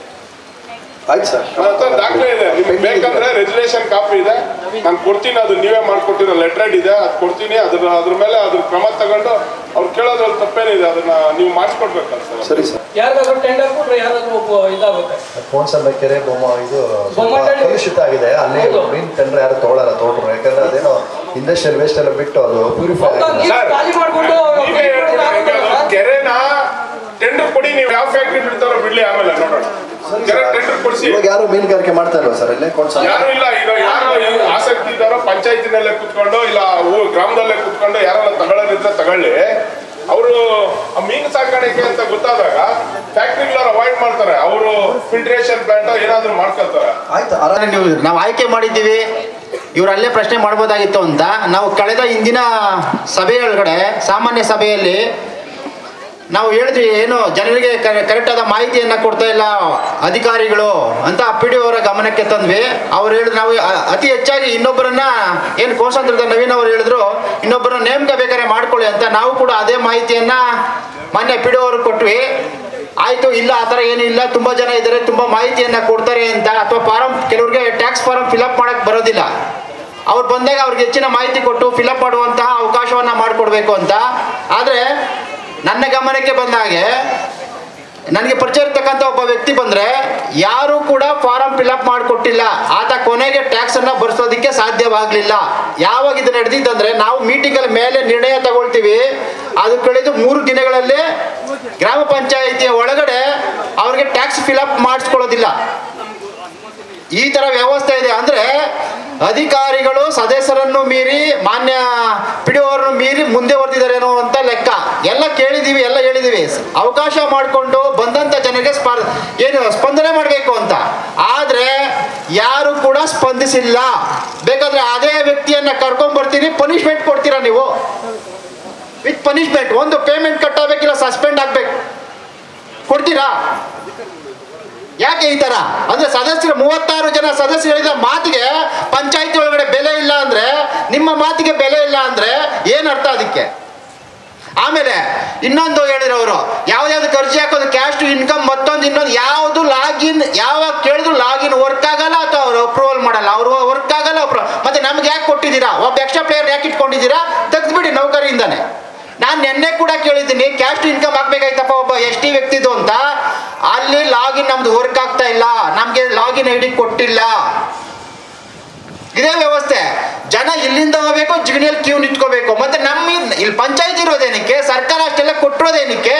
ಆಯ್ತು ಸರ್ ನನ್ನ ಹತ್ರ ದಾಖಲೆ ಇದೆ ನಿಮ್ಗೆ ಬೇಕಂದ್ರೆ ರೆಜುಲೇಷನ್ ಕಾಪಿ ಇದೆ ನಾನು ಕೊಡ್ತೀನಿ ಅದು ನೀವೇ ಮಾಡ್ಕೊಟ್ಟಿರೋ ಲೆಟ್ರೆಡ್ ಇದೆ ಅದು ಕೊಡ್ತೀನಿ ಅದ್ರ ಅದ್ರ ಮೇಲೆ ಅದ್ರ ಕ್ರಮ ತಗೊಂಡು ಅವ್ರು ಕೇಳೋದ್ರಲ್ಲಿ ತಪ್ಪೇನಿದೆ ಅದನ್ನ ನೀವು ಮಾಡಿಸ್ಕೊಡ್ಬೇಕಲ್ಲ ಸರ್ ಸರಿ ಸರ್ ಯಾರಿಗಾದ್ರೂ ಟೆಂಡರ್ ಕೊಟ್ರೆ ಯಾರಾದ್ರೂ ಒಬ್ಬ ಇದಾಗುತ್ತೆ ಕೋನ್ಸಂದ್ರ ಕೆರೆ ಬೊಮ್ಮ ಇದು ಸ್ವಲ್ಪ ಬೊಮ್ಮನಹಳ್ಳಿ. ಕಲುಷಿತ ಆಗಿದೆ ಅಲ್ಲಿ ಹೌದು. ಮೀನ್ ಟೆಂಡರ್ ಯಾರು ತಗೊಳ್ಳಲ್ಲ ತೋಟರು ಯಾಕಂದ್ರೆ ಅದೇನೋ ಇಂಡಸ್ಟ್ರಿಯಲ್ ವೇಸ್ಟ್ ಎಲ್ಲ ಬಿಟ್ಟು ಅದು ಪ್ಯೂರಿಫೈ ಹೌದಾ? ಆಗಿಲ್ಲ ನೀರು ಖಾಲಿ ಮಾಡ್ಕೊಂಡು ನೀವೇ ಹೇಳ್ಬಿಡಿ ಹೆಂಗೆ ಅದು ಕೆರೆನ ಟೆಂಡರ್ ಕೊಡಿ ನೀವು ಯಾವ ಫ್ಯಾಕ್ಟ್ರಿ ಬಿಡ್ತಾರೋ ಬಿಡ್ಲಿ ಆಮೇಲೆ ನೋಡೋಣ ಕೆರೆ ಟೆಂಡರ್ ಕೊಡಿಸಿ ಇವಾಗ ಯಾರು ಮೀನುಗಾರಿಕೆ ಮಾಡ್ತಾ ಇಲ್ವಾ ಸರ್ ಇಲ್ಲೇ ಕೋನ್ಸಂದ್ರ ಯಾರು ಇಲ್ಲ ಈಗ ಯಾರು ಈ ಆಸಕ್ತಿ ಇದ್ದಾರೋ ಪಂಚಾಯತಿನಲ್ಲೇ ಕುತ್ಕೊಂಡು ಇಲ್ಲ ಊ- ಗ್ರಾಮದಲ್ಲೇ ಕುತ್ಕೊಂಡು ಯಾರನ್ನ ತಗೊಳ್ಳೋದಿದ್ರೆ ತಗೊಳ್ಳಿ ಅವರು ಮೀನು ಸಾಕಾಣಿಕೆ ಅಂತ ಗೊತ್ತಾದಾಗ ಫ್ಯಾಕ್ಟ್ರಿಗಳವ್ರು ಅವಾಯ್ಡ್ ಮಾಡ್ತಾರೆ ಅವರು ಫಿಲ್ಟ್ರೇಷನ್ ಪ್ಲಾಂಟ್ ಏನಾದ್ರು ಮಾಡ್ಕೊಳ್ತಾರೆ ಆಯ್ತು ಅರೆ ನೀವು ನಾವು ಆಯ್ಕೆ ಮಾಡಿದ್ದೀವಿ ಇವ್ರು ಅಲ್ಲೇ ಪ್ರಶ್ನೆ ಮಾಡ್ಬೋದಾಗಿತ್ತು ಅಂತ ನಾವು ಕಳೆದ ಇಂದಿನ ಸಭೆಯೊಳಗಡೆ ಸಾಮಾನ್ಯ ಸಭೆಯಲ್ಲಿ ನಾವು ಹೇಳಿದ್ವಿ ಏನು ಜನರಿಗೆ ಕರೆಕ್ಟ್ ಆದ ಮಾಹಿತಿಯನ್ನ ಕೊಡ್ತಾ ಇಲ್ಲ ಅಧಿಕಾರಿಗಳು ಅಂತ ಪಿ ಡಿ ಅವರ ಗಮನಕ್ಕೆ ತಂದ್ವಿ ಅವ್ರು ಹೇಳಿದ್ರು ನಾವು ಅ- ಅತಿ ಹೆಚ್ಚಾಗಿ ಇನ್ನೊಬ್ಬರನ್ನ ಏನು ಕೋಶಾಂತರದ ನವೀನ್ ಅವರು ಹೇಳಿದ್ರು ಇನ್ನೊಬ್ಬರನ್ನ ನೇಮಕ ಬೇಕಾದ್ರೆ ಮಾಡ್ಕೊಳ್ಳಿ ಅಂತ ನಾವು ಕೂಡ ಅದೇ ಮಾಹಿತಿಯನ್ನ ಮಾನ್ಯ ಪಿ ಡಿ ಅವರು ಕೊಟ್ವಿ ಆಯ್ತು ಇಲ್ಲ ಆ ಥರ ಏನೂ ಇಲ್ಲ ತುಂಬ ಜನ ಇದ್ದಾರೆ ತುಂಬ ಮಾಹಿತಿಯನ್ನ ಕೊಡ್ತಾರೆ ಅಂತ ಅಥವಾ ಫಾರಂ ಕೆಲವ್ರಿಗೆ ಟ್ಯಾಕ್ಸ್ ಫಾರಂ ಫಿಲಪ್ ಮಾಡಕ್ ಬರೋದಿಲ್ಲ ಅವ್ರು ಬಂದಾಗ ಅವ್ರಿಗೆ ಹೆಚ್ಚಿನ ಮಾಹಿತಿ ಕೊಟ್ಟು ಫಿಲಪ್ ಮಾಡುವಂತಹ ಅವಕಾಶವನ್ನ ಮಾಡಿಕೊಡ್ಬೇಕು ಅಂತ ಆದರೆ ನನ್ನ ಗಮನಕ್ಕೆ ಬಂದ ಹಾಗೆ ನನಗೆ ಪರಿಚಯ ಇರ್ತಕ್ಕಂಥ ಒಬ್ಬ ವ್ಯಕ್ತಿ ಬಂದ್ರೆ ಯಾರು ಕೂಡ ಫಾರಂ ಫಿಲಪ್ ಮಾಡಿಕೊಟ್ಟಿಲ್ಲ ಆತ ಕೊನೆಗೆ ಟ್ಯಾಕ್ಸ್ ಅನ್ನ ಭರಿಸೋದಕ್ಕೆ ಸಾಧ್ಯವಾಗಲಿಲ್ಲ ಯಾವಾಗ ಇದು ನಡೆದಿದ್ದಂದ್ರೆ ನಾವು ಮೀಟಿಂಗ್ ಅಲ್ಲಿ ಮೇಲೆ ನಿರ್ಣಯ ತಗೊಳ್ತೀವಿ ಅದು ಕಳೆದು ಮೂರು ದಿನಗಳಲ್ಲಿ ಗ್ರಾಮ ಪಂಚಾಯಿತಿಯ ಒಳಗಡೆ ಅವ್ರಿಗೆ ಟ್ಯಾಕ್ಸ್ ಫಿಲಪ್ ಮಾಡಿಸ್ಕೊಳ್ಳೋದಿಲ್ಲ ಈ ತರ ವ್ಯವಸ್ಥೆ ಇದೆ ಅಂದ್ರೆ ಅಧಿಕಾರಿಗಳು ಸದಸ್ಯರನ್ನು ಮೀರಿ ಮಾನ್ಯ ಪಿಡಿಒರನ್ನು ಮೀರಿ ಮುಂದೆ ಬರ್ತಿದ್ದಾರೆ ಅಂತ ಲೆಕ್ಕ ಎಲ್ಲ ಕೇಳಿದೀವಿ ಎಲ್ಲ ಹೇಳಿದೀವಿ ಅವಕಾಶ ಮಾಡಿಕೊಂಡು ಬಂದಂತ ಜನರಿಗೆ ಸ್ಪ ಏನು ಸ್ಪಂದನೆ ಮಾಡಬೇಕು ಅಂತ ಆದ್ರೆ ಯಾರು ಕೂಡ ಸ್ಪಂದಿಸಿಲ್ಲ ಬೇಕಾದ್ರೆ ಅದೇ ವ್ಯಕ್ತಿಯನ್ನ ಕರ್ಕೊಂಡ್ ಬರ್ತೀನಿ ಪನಿಷ್ಮೆಂಟ್ ಕೊಡ್ತೀರಾ ನೀವು ವಿತ್ ಪನಿಷ್ಮೆಂಟ್ ಒಂದು ಪೇಮೆಂಟ್ ಕಟ್ಟಬೇಕಿಲ್ಲ ಸಸ್ಪೆಂಡ್ ಆಗ್ಬೇಕು ಕೊಡ್ತೀರಾ ಯಾಕೆ ಈ ತರ ಅಂದ್ರೆ ಸದಸ್ಯರು ಮೂವತ್ತಾರು ಜನ ಸದಸ್ಯರು ಹೇಳಿದ ಮಾತಿಗೆ ಪಂಚಾಯತಿ ಒಳಗಡೆ ಬೆಲೆ ಇಲ್ಲ ಅಂದ್ರೆ ನಿಮ್ಮ ಮಾತಿಗೆ ಬೆಲೆ ಇಲ್ಲ ಅಂದ್ರೆ ಏನ್ ಅರ್ಥ ಅದಕ್ಕೆ ಆಮೇಲೆ ಇನ್ನೊಂದು ಹೇಳಿರೋರು ಯಾವ್ದಾವ್ದು ಖರ್ಚು ಹಾಕೋದು ಕ್ಯಾಶ್ ಟು ಇನ್ಕಮ್ ಮತ್ತೊಂದು ಇನ್ನೊಂದು ಯಾವುದು ಲಾಗಿನ್ ಯಾವಾಗ ಕೇಳಿದ್ರು ಲಾಗಿನ್ ವರ್ಕ್ ಆಗಲ್ಲ ಅಥವಾ ಅವ್ರು ಅಪ್ರೂವಲ್ ಮಾಡಲ್ಲ ಅವರು ವರ್ಕ್ ಆಗಲ್ಲ ಅಪ್ರೂವ್ ಮತ್ತೆ ನಮ್ಗೆ ಯಾಕೆ ಕೊಟ್ಟಿದ್ದೀರಾ ಒಬ್ಬ ಎಕ್ಸ್ಟ್ರಾ ಪ್ಲೇಯರ್ ಯಾಕೆ ಇಟ್ಕೊಂಡಿದ್ದೀರಾ ತೆಗೆದ್ಬಿಡಿ ನೌಕರಿಯಿಂದಾನೆ ನಾನು ನಿನ್ನೆ ಕೂಡ ಕೇಳಿದ್ದೀನಿ ಕ್ಯಾಶ್ ಟು ಇನ್ಕಮ್ ಹಾಕ್ಬೇಕಾಯ್ತಪ್ಪ ಒಬ್ಬ ಎಸ್ ಟಿ ವ್ಯಕ್ತಿದು ಅಂತ ಅಲ್ಲಿ ಲಾಗಿನ್ ನಮ್ದು ವರ್ಕ್ ಆಗ್ತಾ ಇಲ್ಲ ನಮ್ಗೆ ಲಾಗಿನ್ ಐ ಡಿ ಕೊಟ್ಟಿಲ್ಲ ಇದೇ ವ್ಯವಸ್ಥೆ ಜನ ಇಲ್ಲಿಂದ ಹೋಗ್ಬೇಕು ಜಿಗಣಿಯಲ್ಲಿ ಕ್ಯೂ ನಿಂತ್ಕೋಬೇಕು ಮತ್ತೆ ನಮ್ಮ ಇಲ್- ಇಲ್ಲಿ ಪಂಚಾಯತ್ ಇರೋದೇನಕ್ಕೆ ಸರ್ಕಾರ ಅಷ್ಟೆಲ್ಲ ಕೊಟ್ಟಿರೋದೇನಕ್ಕೆ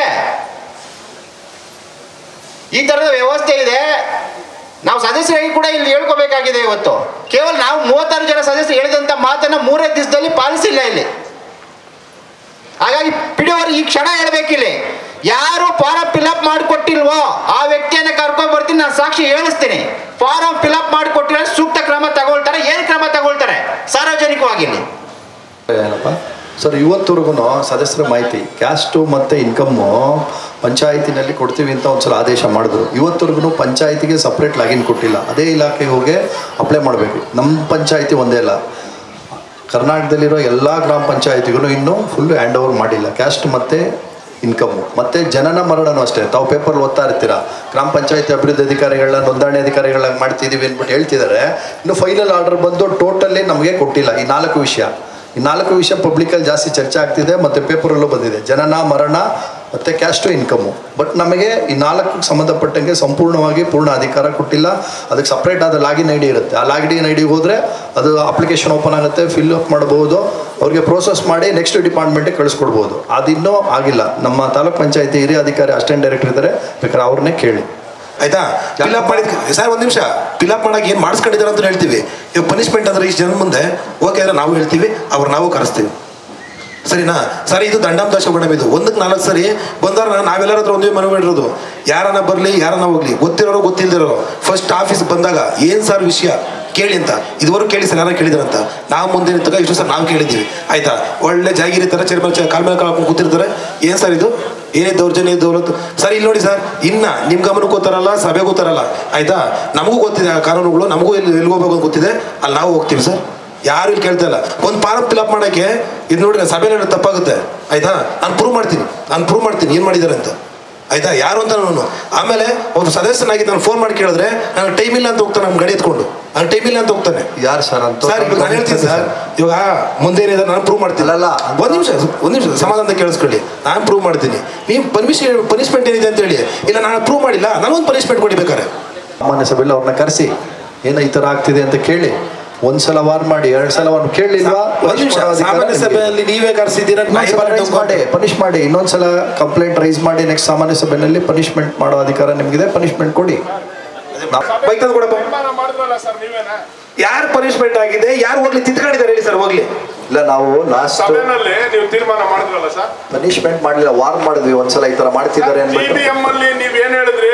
ಈ ತರದ ವ್ಯವಸ್ಥೆ ಇದೆ ನಾವು ಸದಸ್ಯರಾಗಿ ಕೂಡ ಇಲ್ಲಿ ಹೇಳ್ಕೋಬೇಕಾಗಿದೆ ಇವತ್ತು ಕೇವಲ ನಾವು ಮೂವತ್ತಾರು ಜನ ಸದಸ್ಯರು ಹೇಳಿದಂತ ಮಾತನ್ನ ಮೂರೇ ದಿವಸದಲ್ಲಿ ಪಾಲಿಸಿಲ್ಲ ಇಲ್ಲಿ ಹಾಗಾಗಿ ಪಿಡಿಯವರು ಈ ಕ್ಷಣ ಹೇಳ್ಬೇಕಿಲ್ಲಿ ಯಾರು ಫಾರಂ ಫಿಲಪ್ ಮಾಡಿಕೊಟ್ಟಿಲ್ವೋ ಆ ವ್ಯಕ್ತಿಯನ್ನ ಕರ್ಕೊಂಡ್ ಬರ್ತೀನಿ ನಾನು ಸಾಕ್ಷಿ ಹೇಳಿಸ್ತೀನಿ ಫಾರಂ ಫಿಲಪ್ ಮಾಡಿಕೊಟ್ಟಿರೋ ಸೂಕ್ತ ಕ್ರಮ ತಗೊಳ್ತಾರೆ ಏನ್ ಕ್ರಮ ತಗೊಳ್ತಾರೆ ಸಾರ್ವಜನಿಕವಾಗಿ ಇಲ್ಲಿ. ಏನಪ್ಪ ಸರ್ ಇವತ್ತವರೆಗೂ ಸದಸ್ಯರ ಮಾಹಿತಿ ಕ್ಯಾಸ್ಟು ಮತ್ತು ಇನ್ಕಮ್ಮು ಪಂಚಾಯತಿನಲ್ಲಿ ಕೊಡ್ತೀವಿ ಅಂತ ಒಂದ್ಸಲ ಆದೇಶ ಮಾಡಿದ್ರು ಇವತ್ತವರೆಗೂ ಪಂಚಾಯತಿಗೆ ಸಪ್ರೇಟ್ ಲಾಗಿನ್ ಕೊಟ್ಟಿಲ್ಲ ಅದೇ ಇಲಾಖೆಗೆ ಹೋಗಿ ಅಪ್ಲೈ ಮಾಡಬೇಕು ನಮ್ಮ ಪಂಚಾಯತಿ ಒಂದೇ ಅಲ್ಲ ಕರ್ನಾಟಕದಲ್ಲಿರೋ ಎಲ್ಲ ಗ್ರಾಮ ಪಂಚಾಯತಿಗೂ ಇನ್ನೂ ಫುಲ್ ಹ್ಯಾಂಡ್ ಓವರ್ ಮಾಡಿಲ್ಲ ಕ್ಯಾಸ್ಟ್ ಮತ್ತು ಇನ್ಕಮ್ಮು ಮತ್ತು ಜನನ ಮರಣನೂ ಅಷ್ಟೇ ತಾವು ಪೇಪರ್ ಓದ್ತಾ ಇರ್ತೀರಾ ಗ್ರಾಮ ಪಂಚಾಯತಿ ಅಭಿವೃದ್ಧಿ ಅಧಿಕಾರಿಗಳನ್ನ ನೋಂದಣಿ ಅಧಿಕಾರಿಗಳನ್ನ ಮಾಡ್ತಿದ್ದೀವಿ ಅಂದ್ಬಿಟ್ಟು ಹೇಳ್ತಿದ್ದಾರೆ ಇನ್ನು ಫೈನಲ್ ಆರ್ಡರ್ ಬಂದು ಟೋಟಲಿ ನಮಗೆ ಕೊಟ್ಟಿಲ್ಲ ಈ ನಾಲ್ಕು ವಿಷಯ ಈ ನಾಲ್ಕು ವಿಷಯ ಪಬ್ಲಿಕಲ್ಲಿ ಜಾಸ್ತಿ ಚರ್ಚೆ ಆಗ್ತಿದೆ ಮತ್ತು ಪೇಪರಲ್ಲೂ ಬಂದಿದೆ ಜನನ ಮರಣ ಮತ್ತು ಕ್ಯಾಸ್ಟು ಇನ್ಕಮ್ಮು ಬಟ್ ನಮಗೆ ಈ ನಾಲ್ಕು ಸಂಬಂಧಪಟ್ಟಂಗೆ ಸಂಪೂರ್ಣವಾಗಿ ಪೂರ್ಣ ಅಧಿಕಾರ ಕೊಟ್ಟಿಲ್ಲ ಅದಕ್ಕೆ ಸಪ್ರೇಟ್ ಆದ ಲಾಗಿನ್ ಐ ಡಿ ಇರುತ್ತೆ ಆ ಲಾಗಿನ್ ಐ ಡಿಗೆ ಹೋದರೆ ಅದು ಅಪ್ಲಿಕೇಶನ್ ಓಪನ್ ಆಗುತ್ತೆ ಫಿಲ್ ಅಪ್ ಮಾಡಬಹುದು ಅವ್ರಿಗೆ ಪ್ರೋಸೆಸ್ ಮಾಡಿ ನೆಕ್ಸ್ಟ್ ಡಿಪಾರ್ಟ್ಮೆಂಟಿಗೆ ಕಳಿಸ್ಕೊಡ್ಬೋದು ಅದಿನ್ನೂ ಆಗಿಲ್ಲ ನಮ್ಮ ತಾಲೂಕ್ ಪಂಚಾಯತಿ ಹಿರಿಯ ಅಧಿಕಾರಿ ಅಸಿಸ್ಟೆಂಟ್ ಡೈರೆಕ್ಟರ್ ಇದ್ದಾರೆ ಬೇಕಾದ್ರೆ ಅವ್ರನ್ನೇ ಕೇಳಿ ಆಯ್ತಾ ಫಿಲಪ್ ಮಾಡಿದ ಸರ್ ಒಂದು ನಿಮಿಷ ಫಿಲಪ್ ಮಾಡಕ್ಕೆ ಏನು ಮಾಡಿಸ್ಕೊಂಡಿದ್ದಾರೆ ಅಂತ ಹೇಳ್ತೀವಿ ಇವಾಗ ಪನಿಷ್ಮೆಂಟ್ ಅಂದ್ರೆ ಇಷ್ಟು ಜನ ಮುಂದೆ ಓಕೆ ಅಂದ್ರೆ ನಾವು ಹೇಳ್ತೀವಿ ಅವ್ರು ನಾವು ಕರೆಸ್ತೀವಿ ಸರಿನಾ ಸರಿ ಇದು ದಂಡಾಂಶ ಮೇಡಮ್ ಇದು ಒಂದಕ್ಕೆ ನಾಲ್ಕು ಸರಿ ಬಂದವ್ರ ನಾವೆಲ್ಲರ ಹತ್ರ ಒಂದೇ ಮನವಿ ಮಾಡಿರೋದು ಯಾರನ್ನ ಬರಲಿ ಯಾರನ್ನ ಹೋಗ್ಲಿ ಗೊತ್ತಿರೋರು ಗೊತ್ತಿಲ್ದಿರೋರು ಫಸ್ಟ್ ಆಫೀಸ್ ಬಂದಾಗ ಏನು ಸರ್ ವಿಷಯ ಕೇಳಿ ಅಂತ ಇದುವರೆಗೂ ಕೇಳಿ ಸರ್ ಯಾರು ಕೇಳಿದ್ರಂತ ನಾವು ಮುಂದೆ ನಿಂತಾಗ ಇಷ್ಟು ಸರ್ ನಾವು ಕೇಳಿದ್ದೀವಿ ಆಯ್ತಾ ಒಳ್ಳೆ ಜಾಗಿರಿ ಥರ ಚೇರ್ಮನ್ ಕಾಲ್ ಮೇಲೆ ಕಾಲ್ ಹಾಕೊಂಡು ಕೂತಿರ್ತಾರೆ ಏನು ಸರ್ ಇದು ಏನೇ ದೌರ್ಜನ್ಯ ದೌಲತ್ತು ಸರ್ ಇಲ್ಲಿ ನೋಡಿ ಸರ್ ಇನ್ನ ನಿಮ್ ಗಮನಕ್ಕೆ ಗೊತ್ತಾರಲ್ಲ ಸಭೆಗೂ ಗೊತ್ತಾರಲ್ಲ ಆಯ್ತಾ ನಮಗೂ ಗೊತ್ತಿದೆ ಆ ಕಾನೂನುಗಳು ನಮಗೂ ಎಲ್ಲಿ ಎಲ್ಲಿ ಹೋಗ್ಬೇಕು ಅಂತ ಗೊತ್ತಿದೆ ಅಲ್ಲಿ ನಾವು ಹೋಗ್ತೀವಿ ಸರ್ ಯಾರು ಇಲ್ಲಿ ಕೇಳ್ತಾ ಇಲ್ಲ ಒಂದು ಫಾರಂ ಫಿಲಪ್ ಮಾಡೋಕ್ಕೆ ಇದು ನೋಡಿ ಸಭೆಯಲ್ಲಿ ತಪ್ಪಾಗುತ್ತೆ ಆಯ್ತಾ ನಾನು ಪ್ರೂವ್ ಮಾಡ್ತೀನಿ ನಾನು ಪ್ರೂವ್ ಮಾಡ್ತೀನಿ ಏನು ಮಾಡಿದ್ದಾರೆ ಅಂತ ಆಯ್ತಾ ಯಾರು ಅಂತ ನಾನು ಆಮೇಲೆ ಒಂದು ಸದಸ್ಯನಾಗಿ ನಾನು ಫೋನ್ ಮಾಡಿ ಕೇಳಿದ್ರೆ ನನಗೆ ಟೈಮ್ ಇಲ್ಲ ಅಂತ ಹೋಗ್ತಾನೆ ನಮ್ಮ ಗಾಡಿ ಎತ್ಕೊಂಡು ನನಗೆ ಟೈಮ್ ಇಲ್ಲ ಅಂತ ಹೋಗ್ತಾನೆ ಯಾರು ಸರ್ ಅಂತ ಸರ್ ಇವಾಗ ನಾನು ಹೇಳ್ತೀನಿ ಸರ್ ಇವಾಗ ಮುಂದೆ ಏನಿದೆ ನಾನು ಪ್ರೂವ್ ಮಾಡ್ತೀನಿ ಅಲ್ಲ ಒಂದು ನಿಮಿಷ ಒಂದು ನಿಮಿಷ ಸಮಾಧಾನ ಕೇಳಿಸ್ಕೊಳ್ಳಿ ನಾನು ಪ್ರೂವ್ ಮಾಡ್ತೀನಿ ನೀವು ಪರ್ಮಿಷನ್ ಪನಿಷ್ಮೆಂಟ್ ಏನಿದೆ ಅಂತ ಹೇಳಿ ಇಲ್ಲ ನಾನು ಪ್ರೂವ್ ಮಾಡಿಲ್ಲ ನನಗೊಂದು ಪನಿಷ್ಮೆಂಟ್ ಕೊಡಿ ಬೇಕಾರೆ ಸಾಮಾನ್ಯ ಸಭೆಯಲ್ಲಿ ಅವ್ರನ್ನ ಕರೆಸಿ ಏನೋ ಈ ಥರ ಆಗ್ತಿದೆ ಅಂತ ಕೇಳಿ ಒಂದ್ಸಲ ವಾರ್ ಮಾಡಿ ಎರಡ್ ಸಲ ವಾರ್ ಕೇಳಲಿಲ್ವಾ ಒಂದ್ ನಿಮಿಷ ಸಾಮಾನ್ಯ ಸಭೆಯಲ್ಲಿ ನೀವೇ ಕರೆಸಿದ್ದೀರಾ ರೈಸ್ ಮಾಡಿ ಪನಿಷ್ ಮಾಡಿ ಇನ್ನೊಂದ್ಸಲ ಕಂಪ್ಲೇಂಟ್ ರೈಸ್ ಮಾಡಿ ನೆಕ್ಸ್ಟ್ ಸಾಮಾನ್ಯ ಸಭೆಯಲ್ಲಿ ಪನಿಷ್ಮೆಂಟ್ ಮಾಡೋ ಅಧಿಕಾರ ನಿಮಗಿದೆ ಪನಿಷ್ಮೆಂಟ್ ಕೊಡಿ ಬೈಕ್ ತಂದು ಕೊಡಪ್ಪ ತೀರ್ಮಾನ ಮಾಡಿದ್ರಲ್ಲ ಸರ್ ನೀವೇನ ಯಾರು ಪನಿಷ್ಮೆಂಟ್ ಆಗಿದೆ ಯಾರು ಹೋಗ್ಲಿ ತಿದ್ಕೊಂಡಿದ್ದಾರೆ ಹೇಳಿ ಸರ್ ಹೋಗ್ಲಿ ಇಲ್ಲ ನಾವು ಲಾಸ್ಟ್ ಸಭೆನಲ್ಲಿ ನೀವು ತೀರ್ಮಾನ ಮಾಡಿದ್ರಲ್ಲ ಸರ್ ಪನಿಷ್ಮೆಂಟ್ ಮಾಡಲಿಲ್ಲ ವಾರ್ ಮಾಡಿದ್ವಿ ಒಂದ್ಸಲ ಈ ತರ ಮಾಡ್ತಿದ್ದಾರೆ ಟಿ ಅನ್ಬಿಟ್ಟು ಬಿ ಎಂ ಅಲ್ಲಿ ನೀವೇನ್ ಹೇಳಿದ್ರಿ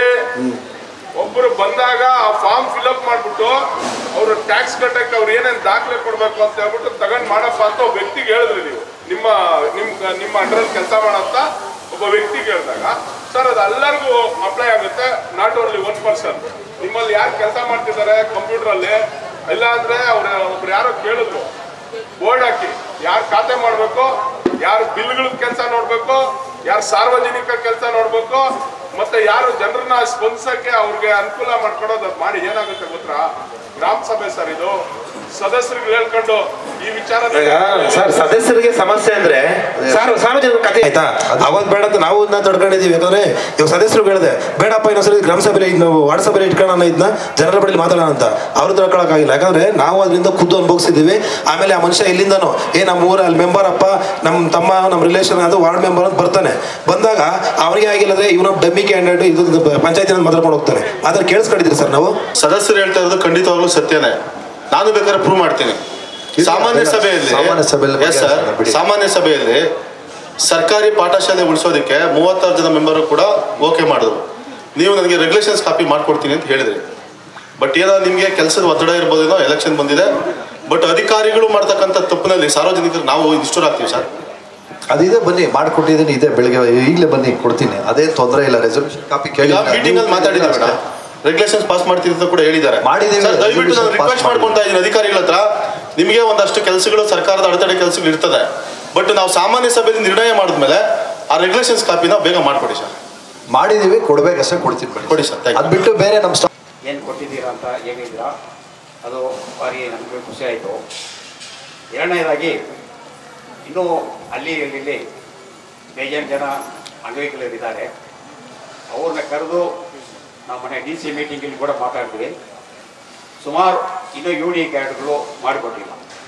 ಒಬ್ರು ಬಂದಾಗ ಆ ಫಾರ್ಮ್ ಫಿಲ್ಅಪ್ ಮಾಡ್ಬಿಟ್ಟು ಅವರು ಟ್ಯಾಕ್ಸ್ ಕಟ್ಟಕ್ಕೆ ಅವ್ರು ಏನೇನ್ ದಾಖಲೆ ಕೊಡ್ಬೇಕು ಅಂತ ಹೇಳ್ಬಿಟ್ಟು ತಗೊಂಡ್ ಮಾಡಪ್ಪ ಅಂತ ಒಬ್ಬ ವ್ಯಕ್ತಿಗೆ ಹೇಳಿದ್ರಿ ನೀವು ನಿಮ್ಮ ನಿಮ್ ನಿಮ್ಮ ಅಂಡರಲ್ಲಿ ಕೆಲಸ ಮಾಡಂತ ಒಬ್ಬ ವ್ಯಕ್ತಿಗೆ ಹೇಳಿದಾಗ ಸರ್ ಅದು ಎಲ್ಲರಿಗೂ ಅಪ್ಲೈ ಆಗುತ್ತೆ ನಾಟ್ ಓನ್ಲಿ ಒನ್ ಪರ್ಸನ್ ನಿಮ್ಮಲ್ಲಿ ಯಾರು ಕೆಲಸ ಮಾಡ್ತಿದ್ದಾರೆ ಕಂಪ್ಯೂಟರ್ ಅಲ್ಲಿ ಇಲ್ಲಾಂದ್ರೆ ಅವ್ರ ಒಬ್ರು ಯಾರೋ ಕೇಳಿದ್ರು ಬೋರ್ಡ್ ಹಾಕಿ ಯಾರು ಖಾತೆ ಮಾಡಬೇಕು ಯಾರು ಬಿಲ್ಗಳ ಕೆಲಸ ನೋಡ್ಬೇಕು ಯಾರು ಸಾರ್ವಜನಿಕ ಕೆಲಸ ನೋಡ್ಬೇಕು ಮತ್ತೆ ಯಾರು ಜನರನ್ನ ಸ್ಪಂದಿಸಕ್ಕೆ ಅವ್ರಿಗೆ ಅನುಕೂಲ ಮಾಡ್ಕೊಡೋದು ಅದ್ ಮಾಡಿ ಏನಾಗುತ್ತೆ ಗೊತ್ತಾ ಗ್ರಾಮ ಸಭೆ ಸರ್ ಇದು ಸದಸ್ಯರಿಗೆ ಹೇಳ್ಕೊಂಡು ಈ ವಿಚಾರ ಸರ್ ಸದಸ್ಯರಿಗೆ ಸಮಸ್ಯೆ ಅಂದ್ರೆ ಸಾರ್ ಸಾರ್ವಜನಿಕ ಕಥೆ ಆಯ್ತಾ ಅವಾಗ ಬೇಡ ಅಂತ ನಾವು ಇದನ್ನ ತಡ್ಕೊಂಡಿದೀವಿ ಯಾಕಂದ್ರೆ ಇವಾಗ ಸದಸ್ಯರು ಹೇಳಿದೆ ಬೇಡಪ್ಪ ಇನ್ನೊಂದ್ಸರಿ ಗ್ರಾಮ ಸಭೆಯಲ್ಲಿ ಇದ್ ನಾವು ವಾರ್ಡ್ ಸಭೆಯಲ್ಲಿ ಇಟ್ಕೊಳ್ಳೋಣ ಇದನ್ನ ಜನರ ಬಳಿ ಮಾತಾಡೋಣ ಅಂತ ಅವ್ರು ತಡ್ಕೊಳಕ್ಕಾಗಿಲ್ಲ ಯಾಕಂದ್ರೆ ನಾವು ಅದರಿಂದ ಖುದ್ದು ಅನುಭವಿಸಿದ್ದೀವಿ ಆಮೇಲೆ ಆ ಮನುಷ್ಯ ಎಲ್ಲಿಂದನೋ ಏ ನಮ್ಮ ಊರ ಅಲ್ಲಿ ಮೆಂಬರ್ ಅಪ್ಪ ನಮ್ಮ ತಮ್ಮ ನಮ್ಮ ರಿಲೇಷನ್ ಅದು ವಾರ್ಡ್ ಮೆಂಬರ್ ಅಂತ ಬರ್ತಾನೆ ಬಂದಾಗ ಅವನಿಗೆ ಆಗಿಲ್ಲ ಅಂದ್ರೆ ಇವನ ಡಮ್ಮಿ ಕ್ಯಾಂಡಿಡೇಟ್ ಇದು ಪಂಚಾಯತಿ ಮಾತಾಡ್ಕೊಂಡು ಹೋಗ್ತಾನೆ ಆದ್ರೆ ಕೇಳಿಸ್ಕೊಂಡಿದ್ರಿ ಸರ್ ನಾವು ಸದಸ್ಯರು ಹೇಳ್ತಾ ಇರೋದು ಖಂಡಿತವಾಗ್ಲೂ ಸತ್ಯನೇ ನಾನು ಬೇಕಾದ್ರೆ ಪ್ರೂವ್ ಮಾಡ್ತೀನಿ ಸಾಮಾನ್ಯ ಸಭೆಯಲ್ಲಿ ಸಾಮಾನ್ಯ ಸಭೆಯಲ್ಲಿ Yes, sir. ಬಿಡಿ. ಸಾಮಾನ್ಯ ಸಭೆಯಲ್ಲಿ ಸರ್ಕಾರಿ ಪಾಠಶಾಲೆ ಉಳಿಸೋದಕ್ಕೆ ಮೂವತ್ತಾರು ಜನ ಮೆಂಬರು ಕೂಡ ಓಕೆ ಮಾಡಿದ್ರು ನೀವು ನನಗೆ ರೆಗ್ಯುಲೇಷನ್ಸ್ ಕಾಪಿ ಮಾಡ್ಕೊಡ್ತೀನಿ ಅಂತ ಹೇಳಿದ್ರಿ ಬಟ್ ಏನೋ ನಿಮಗೆ ಕೆಲಸದ ಒತ್ತಡ ಇರ್ಬೋದೇನೋ ಎಲೆಕ್ಷನ್ ಬಂದಿದೆ ಬಟ್ ಅಧಿಕಾರಿಗಳು ಮಾಡ್ತಕ್ಕಂಥ ತಪ್ಪಿನಲ್ಲಿ ಸಾರ್ವಜನಿಕರು ನಾವು ಇಷ್ಟರಾಗ್ತೀವಿ ಸರ್ ಅದಿದೆ ಬನ್ನಿ ಮಾಡ್ಕೊಟ್ಟಿದ್ದೀನಿ ಇದೆ ಬೆಳಿಗ್ಗೆ ಈಗಲೇ ಬನ್ನಿ ಕೊಡ್ತೀನಿ ಅದೇ ತೊಂದರೆ ಇಲ್ಲ ರೆಸಲ್ಯೂಷನ್ ಕಾಪಿ ಕೇಳಿ ಈಗ ಮೀಟಿಂಗ್ ಅಲ್ಲಿ ಮಾತಾಡಿದ್ದಾರೆ ಮೇಡಮ್ ರೆಗ್ಯುಲೇಷನ್ಸ್ ಪಾಸ್ ಮಾಡ್ತೀವಿ ಅಂತ ಕೂಡ ಹೇಳಿದ್ದಾರೆ ಮಾಡಿದ್ದೀವಿ. ಸರ್, ದಯವಿಟ್ಟು ನಾನು Resolution pass ರಿಕ್ವೆಸ್ಟ್ ಮಾಡ್ಕೊಂತಾ ಇದ್ದೀನಿ ಅಧಿಕಾರಿಗಳ ಹತ್ರ ನಿಮಗೆ ಒಂದಷ್ಟು ಕೆಲಸಗಳು ಸರ್ಕಾರದ ಅಡೆತಡೆ ಕೆಲಸಗಳು ಇರ್ತದೆ ಬಟ್ ನಾವು ಸಾಮಾನ್ಯ ಸಭೆಯಲ್ಲಿ ನಿರ್ಣಯ ಮಾಡಿದ್ಮೇಲೆ ಆ ರೆಗ್ಯುಲೇಷನ್ಸ್ ಕಾಪಿನ ಬೇಗ ಮಾಡ್ಕೊಡಿ ಸರ್ ಮಾಡಿದೀವಿ ಕೊಡ್ಬೇಕಷ್ಟೇ ಕೊಡ್ತೀನಿ ಬನ್ನಿ ಕೊಡಿ ಸರ್ ಅದ್ ಬಿಟ್ಟು ಬೇರೆ ನಮ್ಮ ಸ್ಟಾಫ್ ಏನು ಕೊಟ್ಟಿದ್ದೀರಾ ಅಂತ ಹೇಳಿದ್ದೀರಾ ಅದು ಭಾರಿ ನಮಗೆ ಖುಷಿ ಆಯಿತು ಎರಡನೇದಾಗಿ ಇನ್ನೂ ಅಲ್ಲಿ ಇಲ್ಲಿ ಬೇಜಾರು ಜನ ಅಂಗವಿಕಲರಿದ್ದಾರೆ ಅವ್ರನ್ನ ಕರೆದು ನಾವು ಮನೆ ಡಿ ಸಿ ಮೀಟಿಂಗಲ್ಲಿ ಕೂಡ ಮಾತಾಡ್ತೀವಿ ಸುಮಾರು ಇನ್ನೂ ಯು ಡಿ ಕಾರ್ಡ್ಗಳು ಮಾಡಿಕೊಟ್ಟಿಲ್ಲ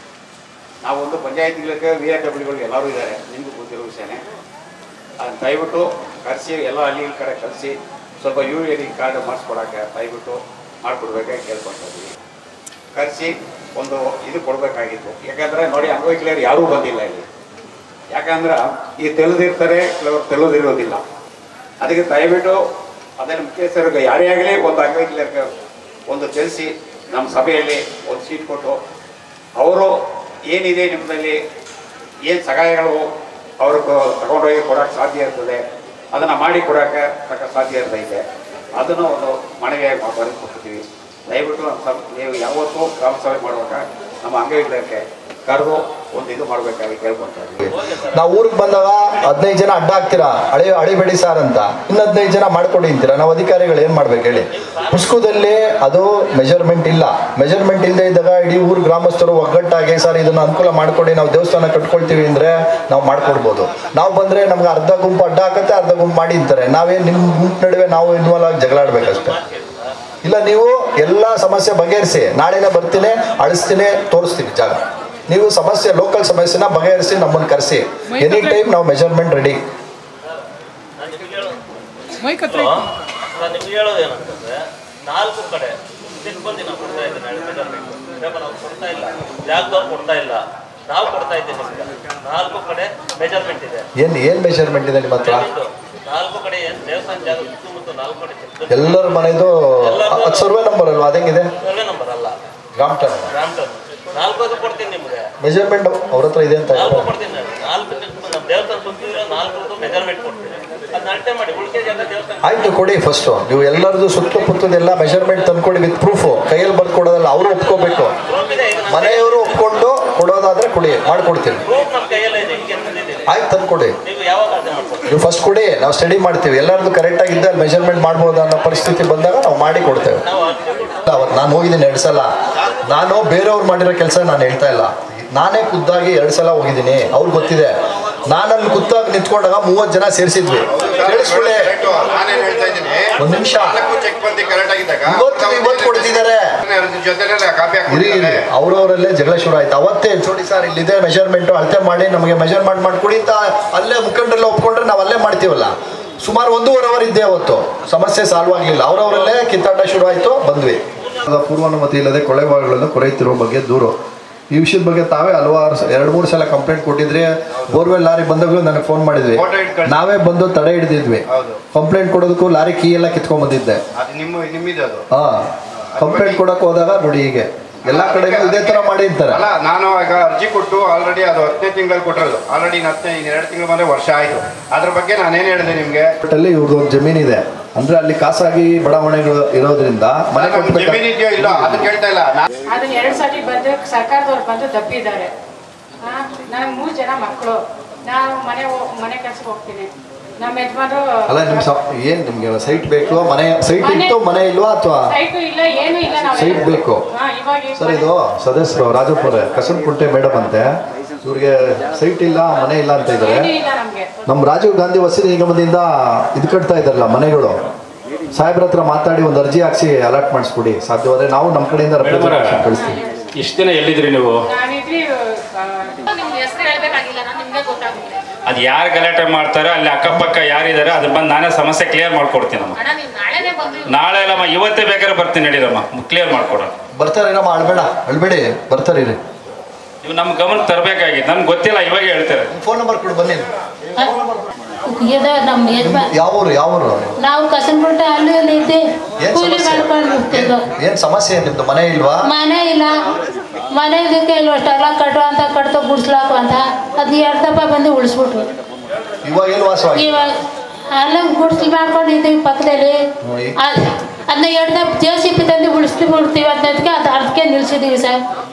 ನಾವೊಂದು ಪಂಚಾಯತ್ಗಳಿಗೆ ವಿ ಆರ್ ಡಬ್ಲ್ಯೂಗಳು ಎಲ್ಲರೂ ಇದ್ದಾರೆ ನಿಮಗೂ ಗೊತ್ತಿರೋ ವಿಷಯನೇ ಅದನ್ನ ದಯವಿಟ್ಟು ಕರೆಸಿ ಎಲ್ಲ ಅಲ್ಲಿ ಇಲ್ಲಿ ಕಡೆ ಕರೆಸಿ ಸ್ವಲ್ಪ ಯು ಎ ಡಿ ಕಾರ್ಡ್ ಮಾಡಿಸ್ಕೊಡೋಕ್ಕೆ ದಯವಿಟ್ಟು ಮಾಡಿಕೊಡ್ಬೇಕಾಗಿ ಕೇಳ್ಕೊಳ್ತಾ ಇದ್ದೀವಿ ಕರೆಸಿ ಒಂದು ಇದು ಕೊಡಬೇಕಾಗಿತ್ತು ಯಾಕಂದರೆ ನೋಡಿ ಅಂಗವಿಕಲರು ಯಾರೂ ಬಂದಿಲ್ಲ ಇಲ್ಲಿ ಯಾಕಂದ್ರೆ ಈ ತೆಗೆದಿರ್ತಾರೆ ಕೆಲವರು ತೆಗೆದಿರೋದಿಲ್ಲ ಅದಕ್ಕೆ ದಯವಿಟ್ಟು ಅದನ್ನು ಮುಖ್ಯಸ್ಥರಿಗೆ ಯಾರೇ ಆಗಲಿ ಒಂದು ಅಂಗವಿಕಲರಿಗೆ ಒಂದು ತಿಳಿಸಿ ನಮ್ಮ ಸಭೆಯಲ್ಲಿ ಒಂದು ಸೀಟ್ ಕೊಟ್ಟು ಅವರು ಏನಿದೆ ನಿಮ್ಮದಲ್ಲಿ ಏನು ಸಹಾಯಗಳು ಅವ್ರಿಗೆ ತಗೊಂಡೋಗಿ ಕೊಡೋಕ್ಕೆ ಸಾಧ್ಯ ಇರ್ತದೆ ಅದನ್ನು ಮಾಡಿ ಕೊಡೋಕ್ಕೆ ತಕ್ಕ ಸಾಧ್ಯ ಇರ್ತೈತೆ ಅದನ್ನು ಒಂದು ಮನವಿಯಾಗಿ ಬರೆದು ಕೊಡ್ತೀವಿ ದಯವಿಟ್ಟು ನಮ್ಮ ಸಭೆ ನೀವು ಯಾವತ್ತೂ ಗ್ರಾಮ ಸಭೆ ಮಾಡುವಾಗ ನಮ್ಮ ಅಂಗವಿಕಲಕ್ಕೆ ಕರೆದು ಒಂದು ಇದು ಮಾಡಬೇಕಾಗಿ ಕೇಳ್ಕೊತಾ ಇದ್ದೀವಿ ನಾವು ಊರಿಗೆ ಬಂದಾಗ ಹದಿನೈದು ಜನ ಅಡ್ಡ ಹಾಕ್ತೀರಾ ಹಳೆ ಹಳಿಬೇಡಿ ಸಾರ್ ಅಂತ ಇನ್ನು ಹದಿನೈದು ಜನ ಮಾಡ್ಕೊಡಿ ಅಂತೀರಾ ನಾವು ಅಧಿಕಾರಿಗಳು ಏನು ಮಾಡ್ಬೇಕು ಹೇಳಿ ಪುಸ್ತಕದಲ್ಲಿ ಅದು ಮೆಜರ್ಮೆಂಟ್ ಇಲ್ಲ ಮೆಜರ್ಮೆಂಟ್ ಇಲ್ಲದೆ ಇದ್ದಾಗ ಇಡೀ ಊರು ಗ್ರಾಮಸ್ಥರು ಒಗ್ಗಟ್ಟಾಗಿ ಸರ್ ಇದನ್ನ ಅನುಕೂಲ ಮಾಡ್ಕೊಡಿ ನಾವು ದೇವಸ್ಥಾನ ಕಟ್ಕೊಳ್ತೀವಿ ಅಂದ್ರೆ ನಾವು ಮಾಡ್ಕೊಡ್ಬೋದು ನಾವು ಬಂದ್ರೆ ನಮ್ಗೆ ಅರ್ಧ ಗುಂಪು ಅಡ್ಡ ಹಾಕತ್ತೆ ಅರ್ಧ ಗುಂಪು ಮಾಡಿ ಅಂತಾರೆ ನಾವೇನು ನಿಮ್ಮ ಗುಂಪು ನಡುವೆ ನಾವು ಇನ್ವಾಲ್ವ್ ಆಗಿ ಜಗಳ ಆಡ್ಬೇಕಷ್ಟೇ ಇಲ್ಲ ನೀವು ಎಲ್ಲ ಸಮಸ್ಯೆ ಬಗೆಹರಿಸಿ ನಾಳೆನೇ ಬರ್ತೀನಿ ಅಳಿಸ್ತೀನಿ ತೋರಿಸ್ತೀನಿ ಜಾಗ ನೀವು ಸಮಸ್ಯೆ ಲೋಕಲ್ ಸಮಸ್ಯೆನ ಬಗೆಹರಿಸಿ ನಮ್ಮನ್ನು ಕರೆಸಿ ಎನಿ ಟೈಮ್ ನಾವು ಮೆಜರ್ಮೆಂಟ್ ರೆಡಿ ನಾನು ನಿಮ್ಗೆ ಹೇಳೋದು ಏನಂತಂದ್ರೆ ನಾಲ್ಕು ಕಡೆ ಸಿಬ್ಬಂದಿ ನಾವು ಕೊಡ್ತಾ ಇದ್ದೇನೆ ಮೆಜರ್ಮೆಂಟ್ ಪೇಪರ್ ಅವ್ರು ಕೊಡ್ತಾ ಇಲ್ಲ ಜಾಗದವ್ರು ಕೊಡ್ತಾ ಇಲ್ಲ ನಾವು ಕೊಡ್ತಾ ಇದ್ದೇವೆ ನಿಮ್ಗೆ ನಾಲ್ಕು ಕಡೆ ಮೆಜರ್ಮೆಂಟ್ ಇದೆ ಏನು ಏನು ಮೆಜರ್ಮೆಂಟ್ ಇದೆ ನಿಮ್ಮ ಹತ್ರ ಇದು ನಾಲ್ಕು ಕಡೆ ಏನ್ ದೇವಸ್ಥಾನ ಜಾಗ ಸುತ್ತಮುತ್ತ ನಾಲ್ಕು ಕಡೆ ಚಿಕ್ಕದು. ಎಲ್ಲರ ಮನೆದು ಅದು ಸರ್ವೆ ನಂಬರ್ ಅಲ್ವಾ ಅದಂಗಿದೆ ಸರ್ವೆ ನಂಬರ್ ಅಲ್ಲ ಗ್ರಾಮ್ ಟನ್ ಗ್ರಾಮ್ ಟನ್ ನಾಲ್ಕು ಅದು ಕೊಡ್ತೀನಿ ನಿಮ್ಗೆ ಮೆಜರ್ಮೆಂಟ್ ಅವ್ರ ಹತ್ರ ಇದೆ ಅಂತ ನಾಲ್ಕು ಕೊಡ್ತೀನಿ ನಾನು ನಾಲ್ಕು ಚಿಕ್ಕ- ನಮ್ಮ ದೇವಸ್ಥಾನ ಸುತ್ತಿದ್ರೆ ನಾಲ್ಕು ಮೆಜರ್ಮೆಂಟ್ ಕೊಡ್ತೀನಿ ಅದನ್ನ ಅಳತೆ ಮಾಡಿ ಉಳಿಕೆ ಜಾಗ ದೇವಸ್ಥಾನ ಆಯ್ತು ಕೊಡಿ ಫಸ್ಟು ನೀವು ಎಲ್ಲರದು ಸುತ್ತ ಪುತ್ತದೆಲ್ಲ ಮೆಜರ್ಮೆಂಟ್ ತಂದ್ಕೊಡಿ ವಿತ್ ಪ್ರೂಫು ಕೈಯಲ್ಲಿ ಬರ್ದು ಕೊಡೋದಲ್ಲ ಅವರು ಒಪ್ಕೋಬೇಕು ಮನೆಯವರು ಒಪ್ಕೊಂಡು ಕೊಡೋದಾದ್ರೆ ಕೊಡಿ ಮಾಡ್ಕೊಡ್ತೀನಿ ಪ್ರೂಫ್ ನಮ್ಮ ಕೈಯಲ್ಲೇ ಇದೆ ಹೀಗೆ ತಂದಿದ್ದೀನಿ ಆಯ್ತು ತಂದ್ಕೊಡಿ ನೀವು ಯಾವಾಗ ಅಳತೆ ಮಾಡ್ಕೊಡ್ತೀವಿ ನೀವು ಫಸ್ಟ್ ಕೊಡಿ ನಾವು ಸ್ಟಡಿ ಮಾಡ್ತೀವಿ ಎಲ್ಲರದು ಕರೆಕ್ಟಾಗಿ ಇದ್ದ ಮೆಜರ್ಮೆಂಟ್ ಮಾಡ್ಬೋದು ಅನ್ನೋ ಪರಿಸ್ಥಿತಿ ಬಂದಾಗ ನಾವು ಮಾಡಿ ಕೊಡ್ತೇವೆ ಅವತ್ತು ನಾನು ಹೋಗಿದ್ದೀನಿ ಎರಡು ಸಲ ನಾನು ಬೇರೆಯವ್ರು ಮಾಡಿರೋ ಕೆಲಸ ನಾನು ಹೇಳ್ತಾ ಇಲ್ಲ ನಾನೇ ಖುದ್ದಾಗಿ ಎರಡು ಸಲ ಹೋಗಿದ್ದೀನಿ ಅವ್ರಿಗೆ ಗೊತ್ತಿದೆ ನಾನು ಅಲ್ಲಿ ಖುದ್ದಾಗಿ ನಿಂತ್ಕೊಂಡಾಗ ಮೂವತ್ತು ಜನ ಸೇರಿಸಿದ್ವಿ ಕೇಳಿಸ್ಕೊಳ್ಳಿ ನಾನೇನ್ ಹೇಳ್ತಾ ಇದ್ದೀನಿ ಒಂದು ನಿಮಿಷ ನಾಲ್ಕು ಚೆಕ್ ಬಂದಿ ಕರೆಕ್ಟ್ ಆಗಿದ್ದಾಗ ಇವತ್ತು ಇವತ್ತು ಕೊಡ್ತಿದ್ದಾರೆ ಜೊತೆಲೆ ಕಾಪಿ ಇರಿ ಇರಿ ಅವ್ರವರಲ್ಲೇ ಜಗಳ ಶುರು ಆಯ್ತು ಅವತ್ತೇ ನೋಡಿ ಸರ್ ಇಲ್ಲಿದೆ ಮೆಜರ್ಮೆಂಟ್ ಅಳತೆ ಮಾಡಿ ನಮಗೆ ಮೆಜರ್ಮೆಂಟ್ ಮಾಡ್ಕೊಡಿ ಅಂತ ಅಲ್ಲೇ ಮುಖಂಡರೆಲ್ಲ ಒಪ್ಕೊಂಡ್ರೆ ನಾವು ಅಲ್ಲೇ ಮಾಡ್ತೀವಲ್ಲ ಸುಮಾರು ಒಂದೂವರೆ ಅವರ್ ಇದ್ದೆ ಅವತ್ತು ಸಮಸ್ಯೆ ಸಾಲ್ವ್ ಆಗಲಿಲ್ಲ ಅವರವರಲ್ಲೇ ಕಿತ್ತಾಟ ಶುರು ಆಯಿತು ಬಂದ್ವಿ ಪೂರ್ವಾನುಮತಿ ಇಲ್ಲದೆ ಕೊಳೆಗಳನ್ನು ಕೊರೆಯುತ್ತಿರುವ ಬಗ್ಗೆ ದೂರು ಈ ವಿಷಯದ ಬಗ್ಗೆ ತಾವೇ ಹಲವಾರು ಸ- ಎರಡು ಮೂರು ಸಲ ಕಂಪ್ಲೇಂಟ್ ಕೊಟ್ಟಿದ್ರಿ ಬೋರ್ವೆಲ್ ಲಾರಿ ಬಂದಾಗಲೂ ನನಗೆ ಫೋನ್ ಮಾಡಿದ್ವಿ ನಾವೇ ಬಂದು ತಡೆ ಹಿಡಿದಿದ್ವಿ ಕಂಪ್ಲೇಂಟ್ ಕೊಡೋದಕ್ಕೂ ಲಾರಿ ಕೀ ಎಲ್ಲ ಕಿತ್ಕೊಂಡ್ ಬಂದಿದ್ದೆ ಅದು ನಿಮ್ಮ ನಿಮ್ಮಿದೆ ಅದು ಹಾ ಕಂಪ್ಲೇಂಟ್ ಕೊಡಕ್ ಹೋದಾಗ ನೋಡಿ ಹೀಗೆ ಎಲ್ಲಾ ಕಡೆಗೂ ಇದೇ ತರ ಮಾಡಿ ಅಂತಾರೆ ಅಲ್ಲ ನಾನು ಈಗ ಅರ್ಜಿ ಕೊಟ್ಟು ಆಲ್ರೆಡಿ ಅದು ಹತ್ತನೇ ತಿಂಗಳಲ್ಲಿ ಕೊಟ್ಟಿರೋದು ಆಲ್ರೆಡಿ ಹತ್ತನೇ ಇನ್ನು ಎರಡು ತಿಂಗಳು ಬಂದ್ರೆ ವರ್ಷ ಆಯ್ತು ಅದ್ರ ಬಗ್ಗೆ ನಾನೇನು ಹೇಳಿದೆ ನಿಮ್ಗೆ ಅಲ್ಲಿ ಇವ್ರದ್ದು ಒಂದು ಜಮೀನಿದೆ ಅಂದ್ರೆ ಅಲ್ಲಿ ಖಾಸಗಿ ಬಡಾವಣೆಗಳು ಇರೋದ್ರಿಂದ ಮನೆ ಕಟ್ಬೇಕು ಜಮೀನ್ ಇದೆಯೋ ಇಲ್ಲ ಅದು ಕೇಳ್ತಾ ಇಲ್ಲ ನಾ- ಅದನ್ನ ಎರಡು ಸತಿ ಬಂದು ಸರ್ಕಾರದವ್ರು ಬಂದು ದಬ್ಬಿದ್ದಾರೆ ನಾನು ಮೂರು ಜನ ಮಕ್ಕಳು ನಾನು ಮನೆ ಹೋ- ಮನೆ ಕೆಲ್ಸಕ್ಕೆ ಹೋಗ್ತೀನಿ ನಮ್ಮ ಯಜಮಾನ್ರು ಅಲ್ಲ ನಿಮ್ ಸ- ಏನ್ ನಿಮ್ಗೆ ಸೈಟ್ ಬೇಕು ಮನೆ ಸೈಟ್ ಇತ್ತು ಮನೆ ಇಲ್ವಾ ಅಥವಾ ಸೈಟು ಇಲ್ಲ ಏನು ಇಲ್ಲ ನಾವು ಸೈಟ್ ಬೇಕು ಹಾ ಇವಾಗ ಈಗ ಸರ್ ಇದು ಸದಸ್ಯರು ರಾಜಪುರ ಕಸನ್ಕುಂಟೆ ಮೇಡಮ್ ಅಂತೆ ಇವ್ರಿಗೆ ಸೈಟ್ ಇಲ್ಲ ಮನೆ ಇಲ್ಲ ಅಂತ ಇದ್ದಾರೆ ಏನೂ ಇಲ್ಲ ನಮ್ಗೆ ನಮ್ಮ ರಾಜೀವ್ ಗಾಂಧಿ ವಸತಿ ನಿಗಮದಿಂದ ಇದು ಕಟ್ತಾ ಇದ್ದಾರಲ್ಲ ಮನೆಗಳು ಸಾಹೇಬ್ರ ಹತ್ರ ಮಾತಾಡಿ ಒಂದು ಅರ್ಜಿ ಹಾಕ್ಸಿ ಅಲರ್ಟ್ ಮಾಡಿಸ್ಕೊಡಿ ಸಾಧ್ಯವಾದ್ರೆ ನಾವು ನಮ್ಮ ಕಡೆಯಿಂದ representation ಕಳಿಸ್ತೀವಿ ಇಷ್ಟು ದಿನ ಎಲ್ಲಿದ್ರಿ ನೀವು ನಾವಿದ್ರಿ ನಿಮ್ಗೆ ಹೆಸರು ಹೇಳ್ಬೇಕಾಗಿಲ್ಲ ನಾನು ನಿಮ್ಗೆ ಗೊತ್ತಾಗುತ್ತೆ ಅದು ಯಾರು ಗಲಾಟೆ ಮಾಡ್ತಾರೋ ಅಲ್ಲಿ ಅಕ್ಕಪಕ್ಕ ಯಾರಿದ್ದಾರೆ ಅದ್ರ ಬಂದು ನಾನೇ ಸಮಸ್ಯೆ ಕ್ಲಿಯರ್ ಮಾಡ್ಕೊಡ್ತೀನಮ್ಮ ಅಣ್ಣ ನೀವು ನಾಳೆನೇ ಬಂದ್ರಿ ನಾಳೆ ಅಲ್ಲಮ್ಮ ಇವತ್ತೇ ಬೇಕಾದ್ರೆ ಬರ್ತೀನಿ ನಡೀರಮ್ಮ ಕ್ಲಿಯರ್ ಮಾಡ್ಕೊಡೋಣ ಬರ್ತಾರೇನಮ್ಮ ಅಳ್ಬೇಡ ಅಳ್ಬೇಡಿ ಬರ್ತಾರೆ ನೀವು ನಮ್ಮ ಗಮನಕ್ಕೆ ತರಬೇಕಾಗಿತ್ತು ನಮ್ಗೆ ಗೊತ್ತಿಲ್ಲ ಇವಾಗ ಹೇಳ್ತಾರೆ ಫೋನ್ ನಂಬರ್ ಕೊಡು ಬನ್ನಿ ಇದು ನಮ್ಮ ಯಜಮಾನ್ ಯಾವ ಊರು ಯಾವ ಊರು ನಾವು ಕಸನ್ಬಿಟ್ಟ ಅಲ್ಲಿ ಇಲ್ಲಿ ಇದ್ದೆ ಏನ್ ಕೂಲಿ ಸಮಸ್ಯೆ? ಮಾಡ್ಕೊಂಡು ಹೋಗ್ತಿದ್ದೋ ಏನ್ ಸಮಸ್ಯೆ ಏನ್ ನಿಮ್ದು ಮನೆ ಇಲ್ವಾ ಮನೆ ಇಲ್ಲ ಮನೆ ಇದಕ್ಕೆ ಇಲ್ವಷ್ಟೆಲ್ಲ ಕಟ್ಟು ಅಂತ ಕಟ್ತೋ ಗುಡ್ಸ್ಲಾಕು ಅಂತ ಅದು ಎರಡು ದಪ್ಪ ಬಂದು ಉಳಿಸ್ಬಿಟ್ರು ಇವಾಗ ಎಲ್ಲಿ ವಾಸವಾಗಿ ಇವಾಗ ಅಲ್ಲ ಗುಡ್ಸ್ಲು ಮಾಡ್ಕೊಂಡು ಇದ್ದೀವಿ ಪಕ್ಕದಲ್ಲಿ ಅದ್- ಅದನ್ನ ಎರಡು ದಪ್ಪ ಜೆ ಸಿ ಪಿ ತಂದು ಉಳಿಸ್ತಿ ಬಿಡ್ತೀವಿ ಅನ್ನೋದಕ್ಕೆ ಅದು ಅರ್ಧಕ್ಕೆ ನಿಲ್ಸಿದ್ದೀವಿ ಸರ್